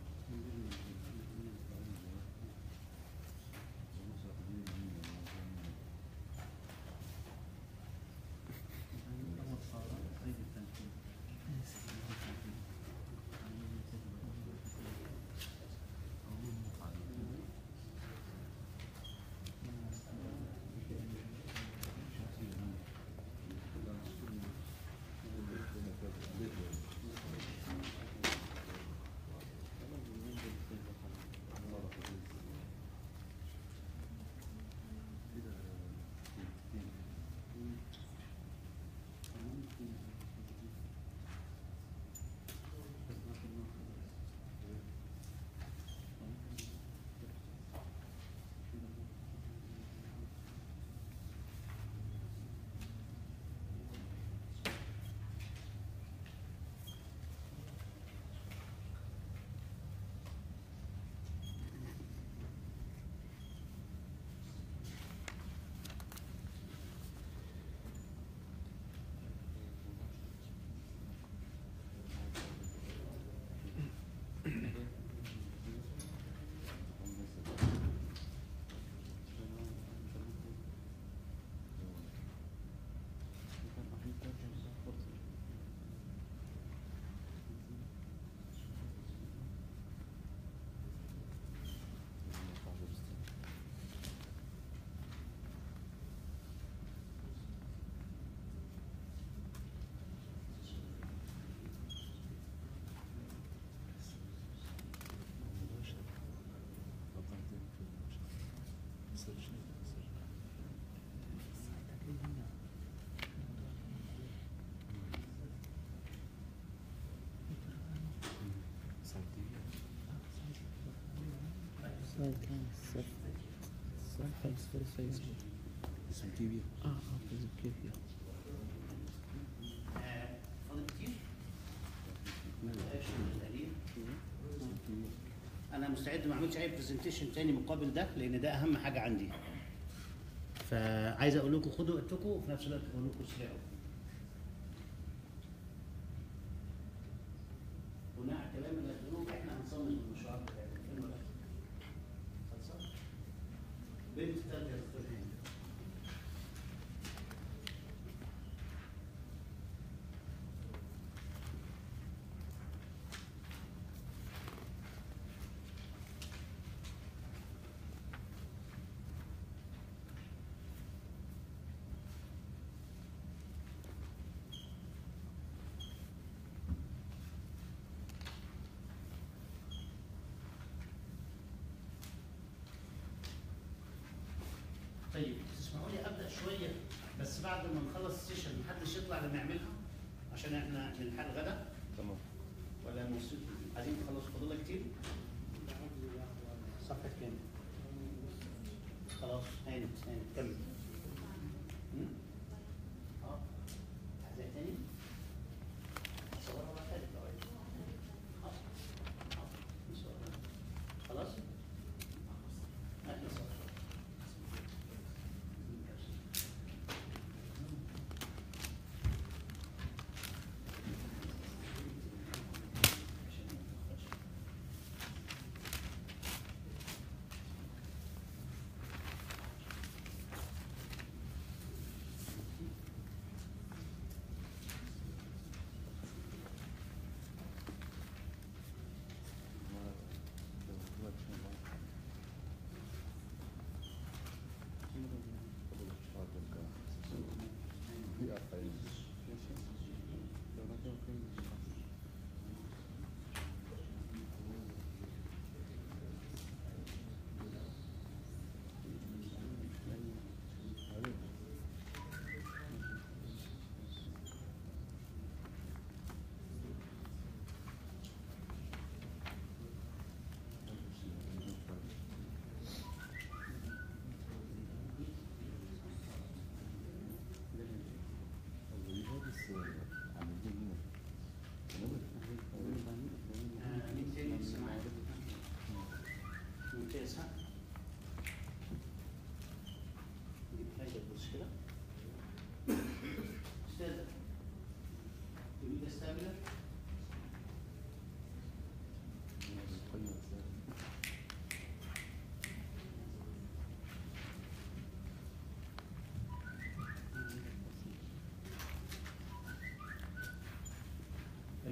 السؤال كان الصف السؤال كان في الفيسبوك اسم تي في اه اه فيسبوك كيف يعني آه، فاضل كتير؟ انا مستعد ما اعملش اي برزنتيشن تاني مقابل ده لان ده اهم حاجه عندي فعايز اقول لكم خدوا وقتكم وفي نفس الوقت اقول لكم اسرعوا بناء على الكلام اللي هتقولوه احنا هنصمم المشروع بتاعنا فين ولا خلصان بنت تالتة يا دكتور هاني طيب تسمحوا لي ابدا شويه بس بعد ما نخلص السيشن محدش يطلع لما يعملها عشان احنا نلحق الغدا تمام ولا نوصل عايزين نخلص فاضل كتير صفحه كام خلاص هانت هانت كمل هم؟ اه عايزها تاني صورها بقى تاني لو عايز. خلاص. نصورها. خلاص هات نصور.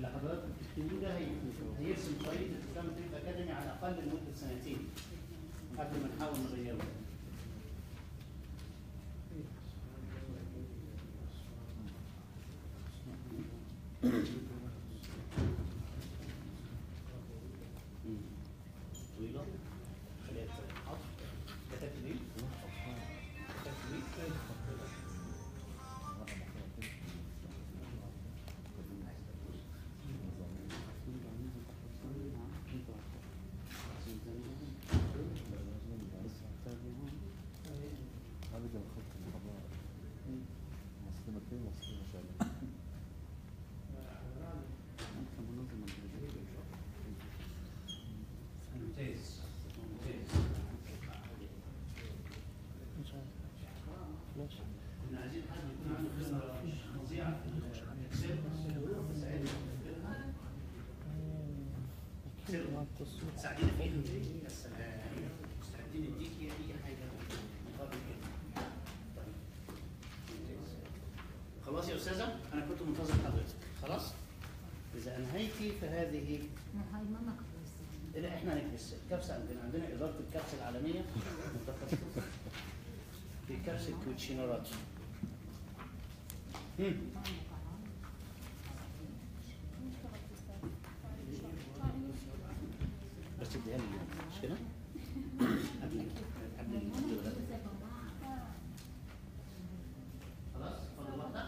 اللي حضرتك بتكتبوه ده هي- هيرسم طريقه الاسلام تريد اكاديمي على الاقل لمده سنتين قبل ما نحاول نغيره. طويله خليها تتحط كتبت ليه؟ كتبت ليه؟ ممتاز ممتاز كنا عايزين حد يكون عنده خبره فظيعه في الاكسل تساعدينا فيها يا سلام مستعدين نديكي اي حاجه مقابل كده طيب. ممتاز. خلاص يا استاذه انا كنت منتظر حضرتك خلاص اذا انهيتي فهذه هاي ما مكبوسة لا احنا هنكبس الكبسه عندنا عندنا اداره الكبسه العالميه متخصصه في كبسه الكوتشينورات مم. بس اديها لي مش كده؟ قبل قبل الغداء. خلاص فاضل واحده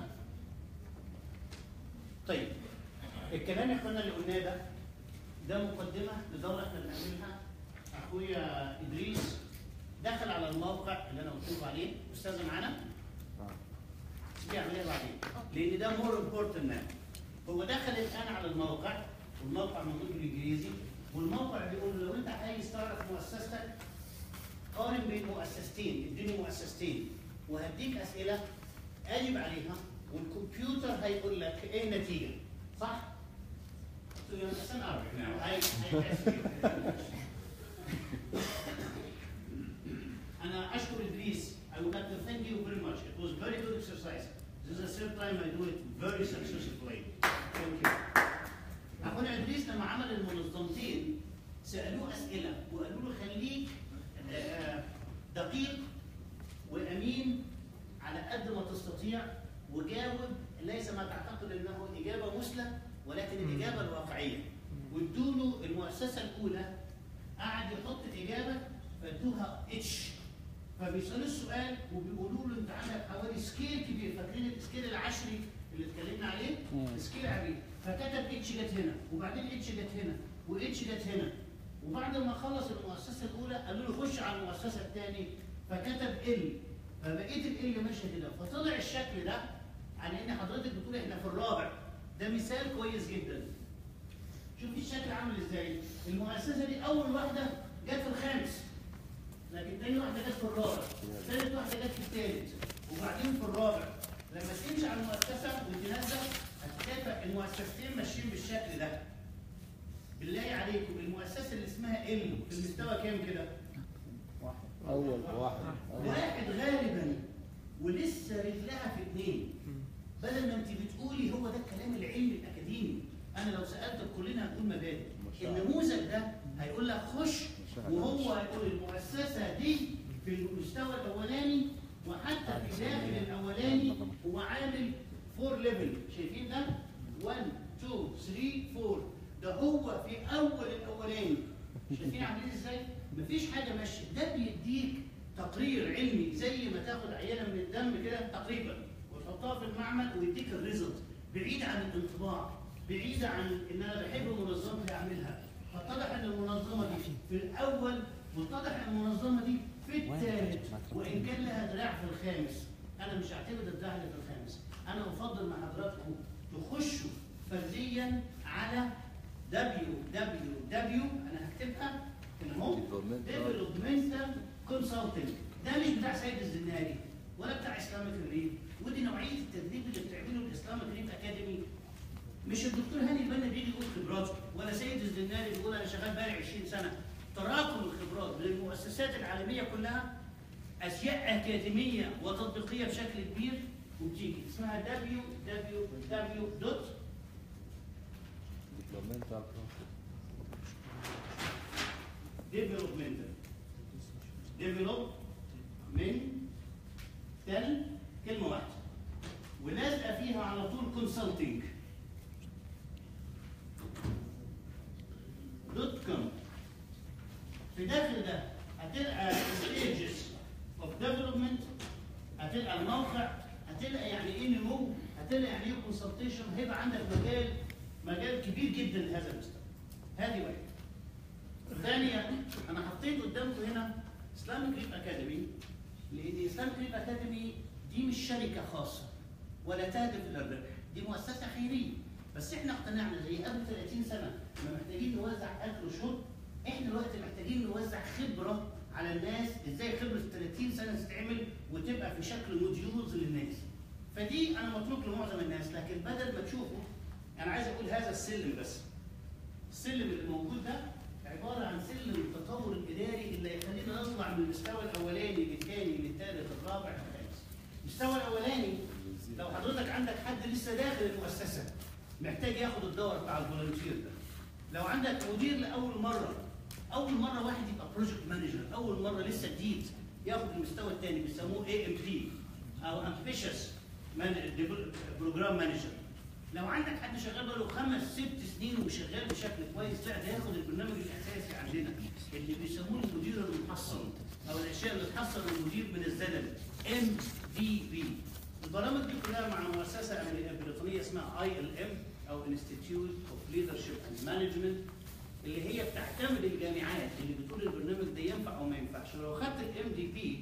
طيب الكلام يا اخوانا اللي قلناه ده ده مقدمه لدوره احنا بنعملها اخويا ادريس دخل على الموقع اللي انا قلت لكم عليه استاذه معانا دي اعملها بعدين لان ده مور امبورتنت ناو هو دخل الان على الموقع والموقع موجود بالانجليزي والموقع بيقول له لو انت عايز تعرف مؤسستك قارن بين مؤسستين اديني مؤسستين وهديك اسئله اجب عليها والكمبيوتر هيقول لك ايه النتيجه صح؟ So you understand Arabic now. I, I ask you. أنا أشكر إدريس. I would like to thank you very much. It was very good exercise. This is the third time I do it very successfully. Thank you. أخونا إدريس لما عمل المنظمتين سألوه أسئلة وقالوا له خليك آه، دقيق وأمين على قد ما تستطيع وجاوب ليس ما تعتقد انه اجابه مثلى ولكن الاجابه الواقعيه وادوا له المؤسسه الاولى قعد يحط اجابه فادوها اتش فبيسالوا السؤال وبيقولوا له انت عندك حوالي سكيل كبير فاكرين السكيل العشري اللي اتكلمنا عليه؟ مم. سكيل عبيد فكتب اتش جت هنا وبعدين اتش جت هنا واتش جت هنا وبعد ما خلص المؤسسه الاولى قالوا له خش على المؤسسه الثانيه فكتب ال فبقيت ال ماشيه كده فطلع الشكل ده عن ان حضرتك بتقول احنا في الرابع ده مثال كويس جدا شوفي الشكل عامل ازاي المؤسسه دي اول واحده جت في الخامس لكن تاني واحده جت في الرابع ثالث واحده جت في الثالث وبعدين في الرابع لما تمشي على المؤسسه وانت نازله هتلاقي المؤسستين ماشيين بالشكل ده بالله عليكم المؤسسه اللي اسمها ال في المستوى كام كده؟ اول واحد واحد غالبا ولسه رجلها في اثنين بدل ما انت بتقولي هو ده الكلام العلمي الاكاديمي انا لو سالتك كلنا هنقول مبادئ النموذج ده هيقول لك خش وهو هيقول المؤسسه دي في المستوى الاولاني وحتى في داخل الاولاني هو عامل فور ليفل شايفين ده 1 2 3 4 ده هو في اول الاولاني شايفين عاملين ازاي؟ مفيش حاجه ماشيه ده بيديك تقرير علمي زي ما تاخد عينه من الدم كده تقريبا وتحطها في المعمل ويديك الريزلت بعيد عن الانطباع بعيد عن ان انا بحب المنظمه اللي اعملها فاتضح ان المنظمه دي في الاول واتضح ان المنظمه دي في الثالث وان كان لها دراع في الخامس انا مش هعتمد الدراع اللي في الخامس انا افضل مع حضراتكم تخشوا فرديا على www انا هكتبها هنا اهو ديفلوبمنتال كونسلتنج ده مش بتاع سيد الزناري ولا بتاع اسلامك ريف ودي نوعيه التدريب اللي بتعمله الاسلامك ريف اكاديمي مش الدكتور هاني البنا بيجي يقول خبراته ولا سيد الزناري بيقول انا شغال بقالي 20 سنه تراكم الخبرات من المؤسسات العالميه كلها اشياء اكاديميه وتطبيقيه بشكل كبير وبتيجي اسمها www developmental develop من تل كلمة واحدة ولازقة فيها على طول consulting دوت كوم في داخل ده هتلقى stages of development هتلقى الموقع هتلقى يعني ايه نمو هتلقى يعني ايه كونسلتيشن هيبقى عندك مجال مجال كبير جدا لهذا المستوى هذه واحده ثانيا انا حطيت قدامكم هنا اسلامك ريف اكاديمي لان اسلامك ريف اكاديمي دي مش شركه خاصه ولا تهدف الى الربح دي مؤسسه خيريه بس احنا اقتنعنا زي قبل 30 سنه ما محتاجين نوزع اكل وشرب احنا دلوقتي محتاجين نوزع خبره على الناس ازاي خبره 30 سنه تتعمل وتبقى في شكل موديولز للناس فدي انا متروك لمعظم الناس لكن بدل ما تشوفوا انا عايز اقول هذا السلم بس السلم اللي موجود ده عباره عن سلم التطور الاداري اللي يخلينا نطلع من المستوى الاولاني للثاني للثالث للرابع للخامس. المستوى الاولاني لو حضرتك عندك حد لسه داخل المؤسسه محتاج ياخد الدور بتاع الفولنتير ده. لو عندك مدير لاول مره اول مره واحد يبقى بروجكت مانجر اول مره لسه جديد ياخد المستوى الثاني بيسموه اي ام بي او امبيشس بروجرام مانجر لو عندك حد شغال بقاله خمس ست سنين وشغال بشكل كويس لا ده ياخد البرنامج الاساسي عندنا اللي بيسموه المدير المحصن او الاشياء اللي تحصل المدير من الزلل ام في بي البرامج دي كلها مع مؤسسه أمريكية- بريطانيه اسمها اي ال ام او انستيتيوت اوف ليدرشيب اند مانجمنت اللي هي بتعتمد الجامعات اللي بتقول البرنامج ده ينفع او ما ينفعش لو خدت الام دي بي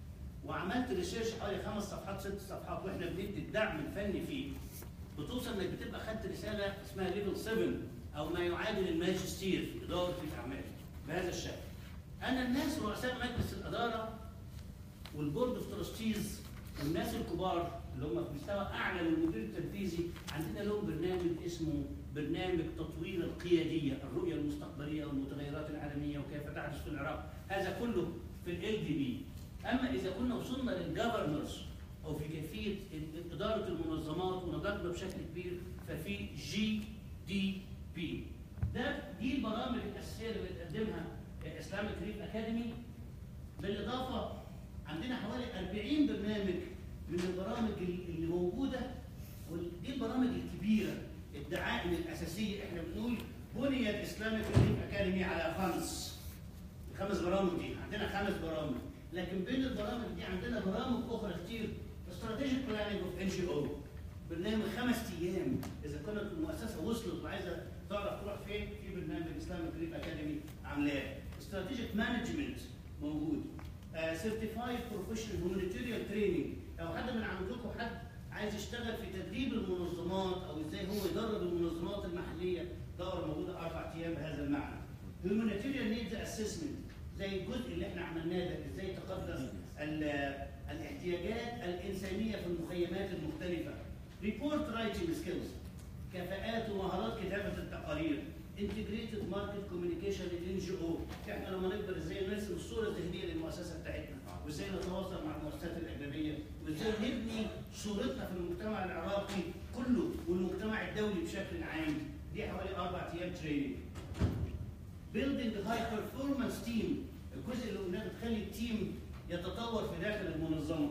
وعملت ريسيرش حوالي خمس صفحات ست صفحات واحنا بندي الدعم الفني فيه بتوصل انك بتبقى خدت رساله اسمها ليفل 7 او ما يعادل الماجستير في اداره الاعمال بهذا الشكل. انا الناس رؤساء مجلس الاداره والبورد اوف ترستيز والناس الكبار اللي هم في مستوى اعلى من المدير التنفيذي عندنا لهم برنامج اسمه برنامج تطوير القياديه، الرؤيه المستقبليه والمتغيرات العالميه وكيف تحدث في العراق، هذا كله في ال دي بي. اما اذا كنا وصلنا للجفرنرز او في كيفيه اداره المنظمات ونضجنا بشكل كبير ففي جي دي بي. ده دي البرامج الاساسيه اللي بتقدمها اسلامك ريف اكاديمي بالاضافه عندنا حوالي 40 برنامج من البرامج اللي موجوده ودي البرامج الكبيره الدعائم الاساسيه احنا بنقول بني الاسلامك ريف اكاديمي على خمس الخمس برامج دي عندنا خمس برامج لكن بين البرامج دي عندنا برامج اخرى كتير استراتيجيك بلاننج اوف ان جي او برنامج خمس ايام اذا كانت المؤسسه وصلت وعايزه تعرف تروح فين في برنامج اسلامك ريف اكاديمي عاملاه استراتيجيك مانجمنت موجود سيرتيفايد بروفيشنال هيومانيتيريال تريننج لو حد من عندكم حد عايز يشتغل في تدريب المنظمات او ازاي هو يدرب المنظمات المحليه دوره موجوده اربع ايام بهذا المعنى. هيومانيتيريال نيدز اسسمنت زي الجزء اللي احنا عملناه ده ازاي تقدس ال- الاحتياجات الانسانيه في المخيمات المختلفه. ريبورت رايتنج سكيلز كفاءات ومهارات كتابه التقارير. انتجريتد ماركت كوميونيكيشن الان جي او احنا لما نقدر ازاي نرسم الصوره الذهنيه للمؤسسه بتاعتنا وازاي نتواصل مع المؤسسات الاجنبيه وازاي نبني صورتنا في المجتمع العراقي كله والمجتمع الدولي بشكل عام دي حوالي اربع ايام تريننج بيلدينج هاي بيرفورمانس تيم الجزء اللي قلناه بتخلي التيم يتطور في داخل المنظمه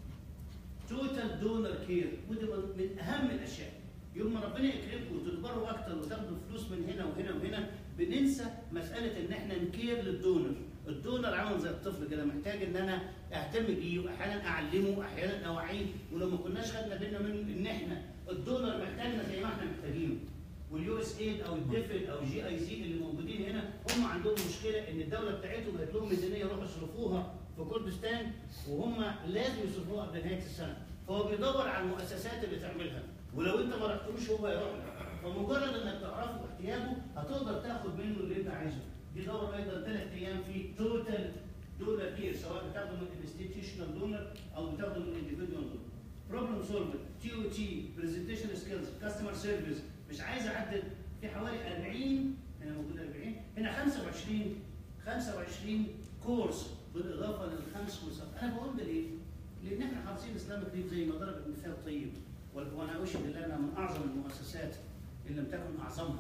توتال دونر كير وده من- من اهم الاشياء يوم ما ربنا يكرمكم وتكبروا اكتر وتاخدوا فلوس من هنا وهنا وهنا بننسى مساله ان احنا نكير للدونر الدونر عامل زي الطفل كده محتاج ان انا اهتم بيه واحيانا اعلمه احيانا اوعيه ولو ما كناش خدنا بالنا من ان احنا الدونر محتاجنا زي ما احنا محتاجينه واليو اس ايد او الدفل او جي اي زي اللي موجودين هنا هم عندهم مشكله ان الدوله بتاعتهم بقت لهم ميزانيه يروحوا يصرفوها في كردستان وهم لازم يصرفوها قبل نهايه السنه فهو بيدور على المؤسسات اللي تعملها ولو انت ما رحتلوش هو يروح لك فمجرد انك تعرفه احتياجه هتقدر تاخد منه اللي انت عايزه دي دوره ايضا ثلاث ايام في توتال دونر كير سواء بتاخده من انستتيوشنال دونر او بتاخده من انديفيدوال دونر بروبلم سولفر تي او تي برزنتيشن سكيلز كاستمر سيرفيس مش عايز اعدد في حوالي 40 هنا موجود 40 هنا 25 25 كورس بالاضافه للخمس كورسات انا بقول ده ليه؟ لان احنا حافظين اسلام الدين زي ما ضرب المثال طيب وانا اشهد ان انا من اعظم المؤسسات ان لم تكن اعظمها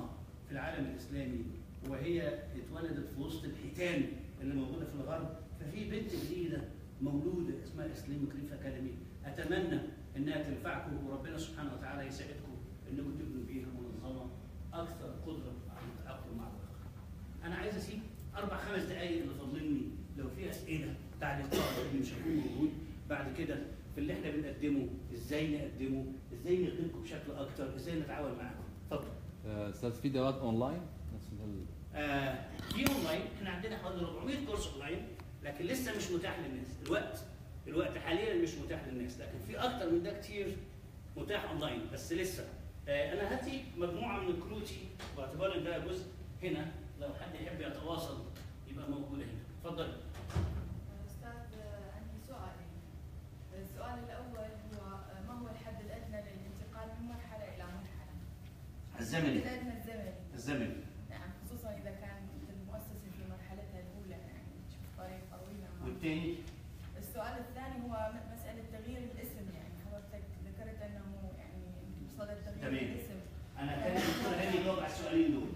في العالم الاسلامي وهي اتولدت في وسط الحيتان اللي موجوده في الغرب ففي بنت جديده مولوده اسمها اسلامك ريف اكاديمي اتمنى انها تنفعكم وربنا سبحانه وتعالى يساعدكم انكم تبنوا بيها منظمه اكثر قدره على التاقلم مع الواقع. انا عايز اسيب اربع خمس دقائق اللي فاضلني لو في اسئله تعليقات اللي مش هيكون موجود بعد كده في اللي احنا بنقدمه ازاي نقدمه ازاي نخدمكم بشكل اكتر ازاي نتعاون معاكم اتفضل آه، استاذ في دورات اونلاين نفس ال- آه، في اونلاين احنا عندنا حوالي 400 كورس اونلاين لكن لسه مش متاح للناس الوقت الوقت حاليا مش متاح للناس لكن في اكتر من ده كتير متاح اونلاين بس لسه آه، انا هاتي مجموعه من كروتي باعتبار ان ده جزء هنا لو حد يحب يتواصل يبقى موجود هنا اتفضل أستاذ عندي سؤالين. السؤال الأول هو ما هو الحد الأدنى للانتقال من مرحلة إلى مرحلة؟ الزمني. الحد الأدنى الزمني. الزمني نعم خصوصا إذا كانت المؤسسة في مرحلتها الأولى يعني تشوف طريق طويلة معه. والتاني السؤال الثاني هو م- مسألة تغيير الاسم يعني حضرتك ذكرت أنه يعني صدد تغيير تمام. الاسم. انا كان الدكتور هاني يجاوب على السؤالين دول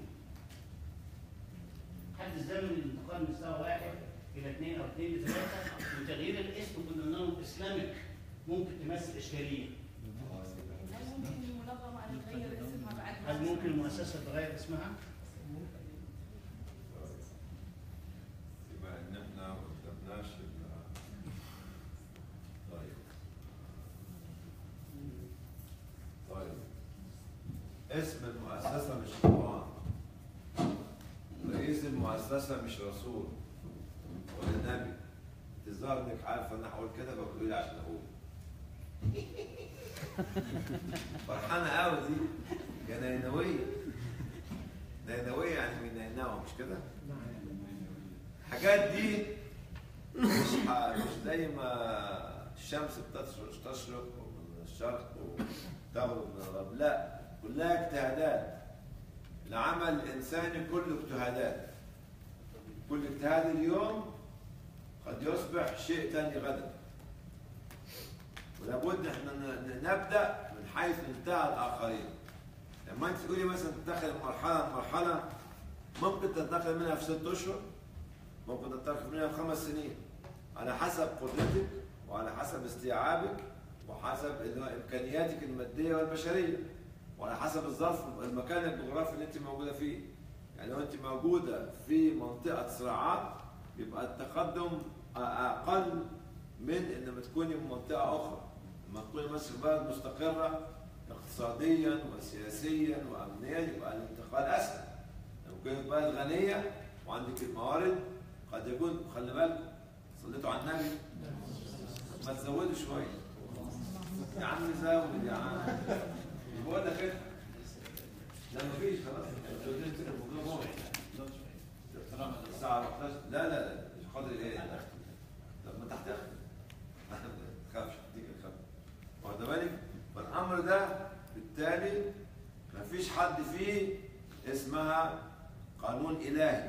حد الزمن الانتقال من مستوى واحد الى اثنين او اثنين لثلاثه وتغيير الاسم قلنا لهم اسلامك ممكن تمثل اشكاليه هل ممكن المنظمة أن تغير اسمها بعد ما هل ممكن المؤسسه تغير اسمها؟ بما ان احنا ما قدمناش ال- طيب طيب اسم المؤسسة مش قرآن رئيس المؤسسة مش رسول ولا نبي تظهر انك عارفة ان هقول كده بقول لي عشان اقول فرحانة قوي دي يا نينوية نينوية يعني من نينوى مش كده؟ الحاجات دي مش ح- مش زي ما الشمس بتشرق تشرق من الشرق وتغرب من الغرب لا كلها اجتهادات العمل الانساني كله اجتهادات كل اجتهاد اليوم قد يصبح شيء ثاني غدا ولابد احنا ن- ن- نبدا من حيث انتهى الاخرين لما انت تقولي مثلا تدخل مرحله مرحله ممكن تنتقل منها في ست اشهر ممكن تنتقل منها في خمس سنين على حسب قدرتك وعلى حسب استيعابك وحسب اللي هو امكانياتك الماديه والبشريه وعلى حسب الظرف المكان الجغرافي اللي انت موجوده فيه يعني لو انت موجوده في منطقه صراعات بيبقى التقدم أ- اقل من لما تكوني في منطقه اخرى لما تكوني مثلا في بلد مستقره اقتصاديا وسياسيا وامنيا يبقى الانتقال اسهل لو كنت بلد غنيه وعندك الموارد قد يكون خلي بالكم صليتوا على النبي ما تزودوا شويه يا عم زود يا عم بقول لك كده لا مفيش خلاص لو قلت لك الموضوع موت. الساعه 11 لا لا لا مش قادر ايه طب ما تحت اخر ما تخافش اديك الخبر واخد بالك فالامر ده بالتالي ما فيش حد فيه اسمها قانون الهي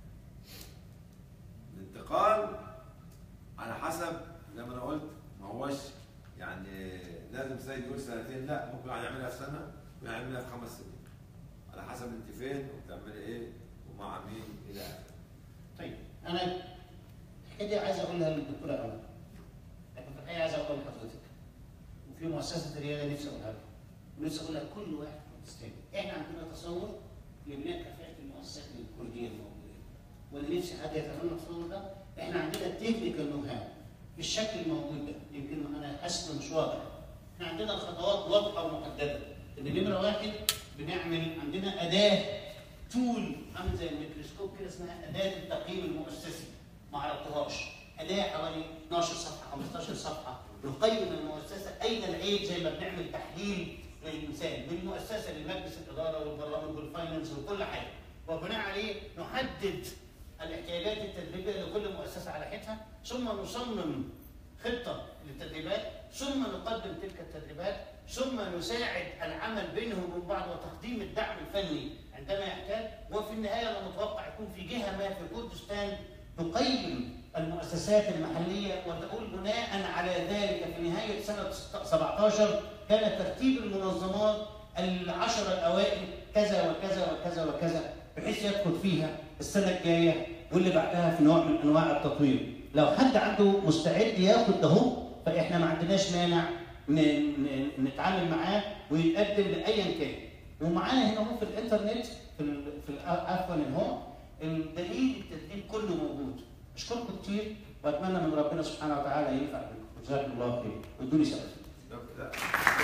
الانتقال على حسب زي ما انا قلت ما هوش يعني لازم سيد يقول سنتين لا ممكن هنعملها في سنه ممكن نعملها في خمس سنين على حسب انت فين وبتعملي ايه ومع مين الى اخره طيب انا الحكايه دي عايز اقولها للدكتوره امل لكن في الحقيقه عايز اقولها لحضرتك وفي مؤسسه الرياده نفسي اقولها لكم ونفسي اقولها لكل واحد مستمع احنا عندنا تصور لبناء كفاءه المؤسسات الكرديه الموجوده وانا نفسي حد يتبنى التصور ده احنا عندنا التكنيكال نو هاو بالشكل الموجود ده يمكن انا حاسس إنه مش واضح احنا عندنا الخطوات واضحه ومحدده ان نمره واحد بنعمل عندنا اداه تول عامل زي الميكروسكوب كده اسمها اداه التقييم المؤسسي ما عرفتهاش اداه حوالي 12 صفحه 15 صفحه نقيم المؤسسه اين العيب زي ما بنعمل تحليل للانسان من مؤسسه لمجلس الاداره والبرلمان والفاينانس وكل حاجه وبناء عليه نحدد الاحتياجات التدريبيه لكل مؤسسه على حدها ثم نصمم خطه للتدريبات ثم نقدم تلك التدريبات ثم نساعد العمل بينهم وبين بعض وتقديم الدعم الفني عندما يحتاج وفي النهايه انا متوقع يكون في جهه ما في كردستان تقيم المؤسسات المحليه وتقول بناء على ذلك في نهايه سنه 17 كان ترتيب المنظمات العشرة الأوائل كذا وكذا وكذا وكذا بحيث يدخل فيها السنة الجاية واللي بعدها في نوع من أنواع التطوير لو حد عنده مستعد ياخد ده هو فإحنا ما عندناش مانع ن- ن- نتعامل معاه ويتقدم لأيا كان ومعانا هنا هو في الانترنت في ال في ال- عفوا هون الدليل التدليل كله موجود اشكركم كتير واتمنى من ربنا سبحانه وتعالى ينفع بكم جزاكم الله خير وادوني سلام لا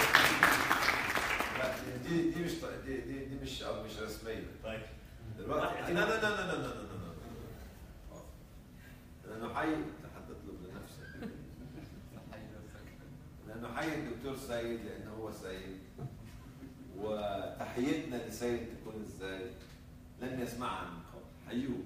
لا دي دي مش دي دي, دي مش مش رسميه طيب دلوقتي لا لا لا لا لا لا لا لا لانه حي حتى تطلب لنفسك لانه حي الدكتور سيد لانه هو سيد وتحيتنا لسيد تكون ازاي لم يسمعها من قبل حيوه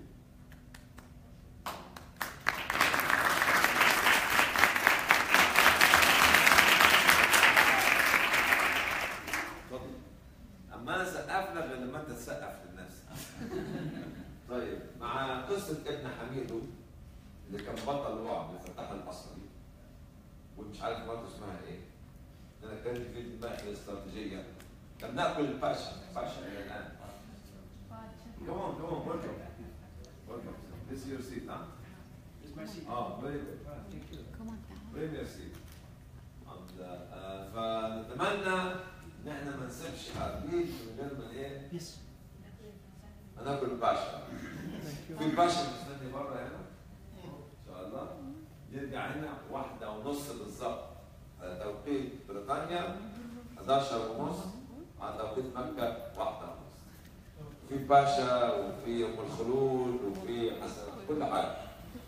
تفضل اما انا سقف لك غير لما انت تسقف للناس طيب مع قصه ابن حميدو اللي كان بطل رعب لفتح القصري ومش عارف مراته اسمها ايه انا كانت في دماغي الاستراتيجيه كان ناكل الباشا باشا الى الان Come on, come on, welcome. Welcome. This is your seat, huh? It's my seat. Oh, very good. Very merci. And, uh, uh, فنتمنى ان احنا ما نسيبش حبيب من غير ما ايه؟ يس هناكل باشا. في باشا مستني بره هنا ان شاء الله يرجع هنا واحدة ونص بالظبط على توقيت بريطانيا 11 ونص على توقيت مكة واحدة ونص في باشا وفي ام الخلود وفي حسن كل حاجة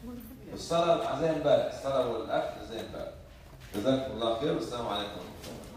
الصلاة زي امبارح الصلاة والاكل زي امبارح جزاكم الله خير والسلام عليكم ورحمة الله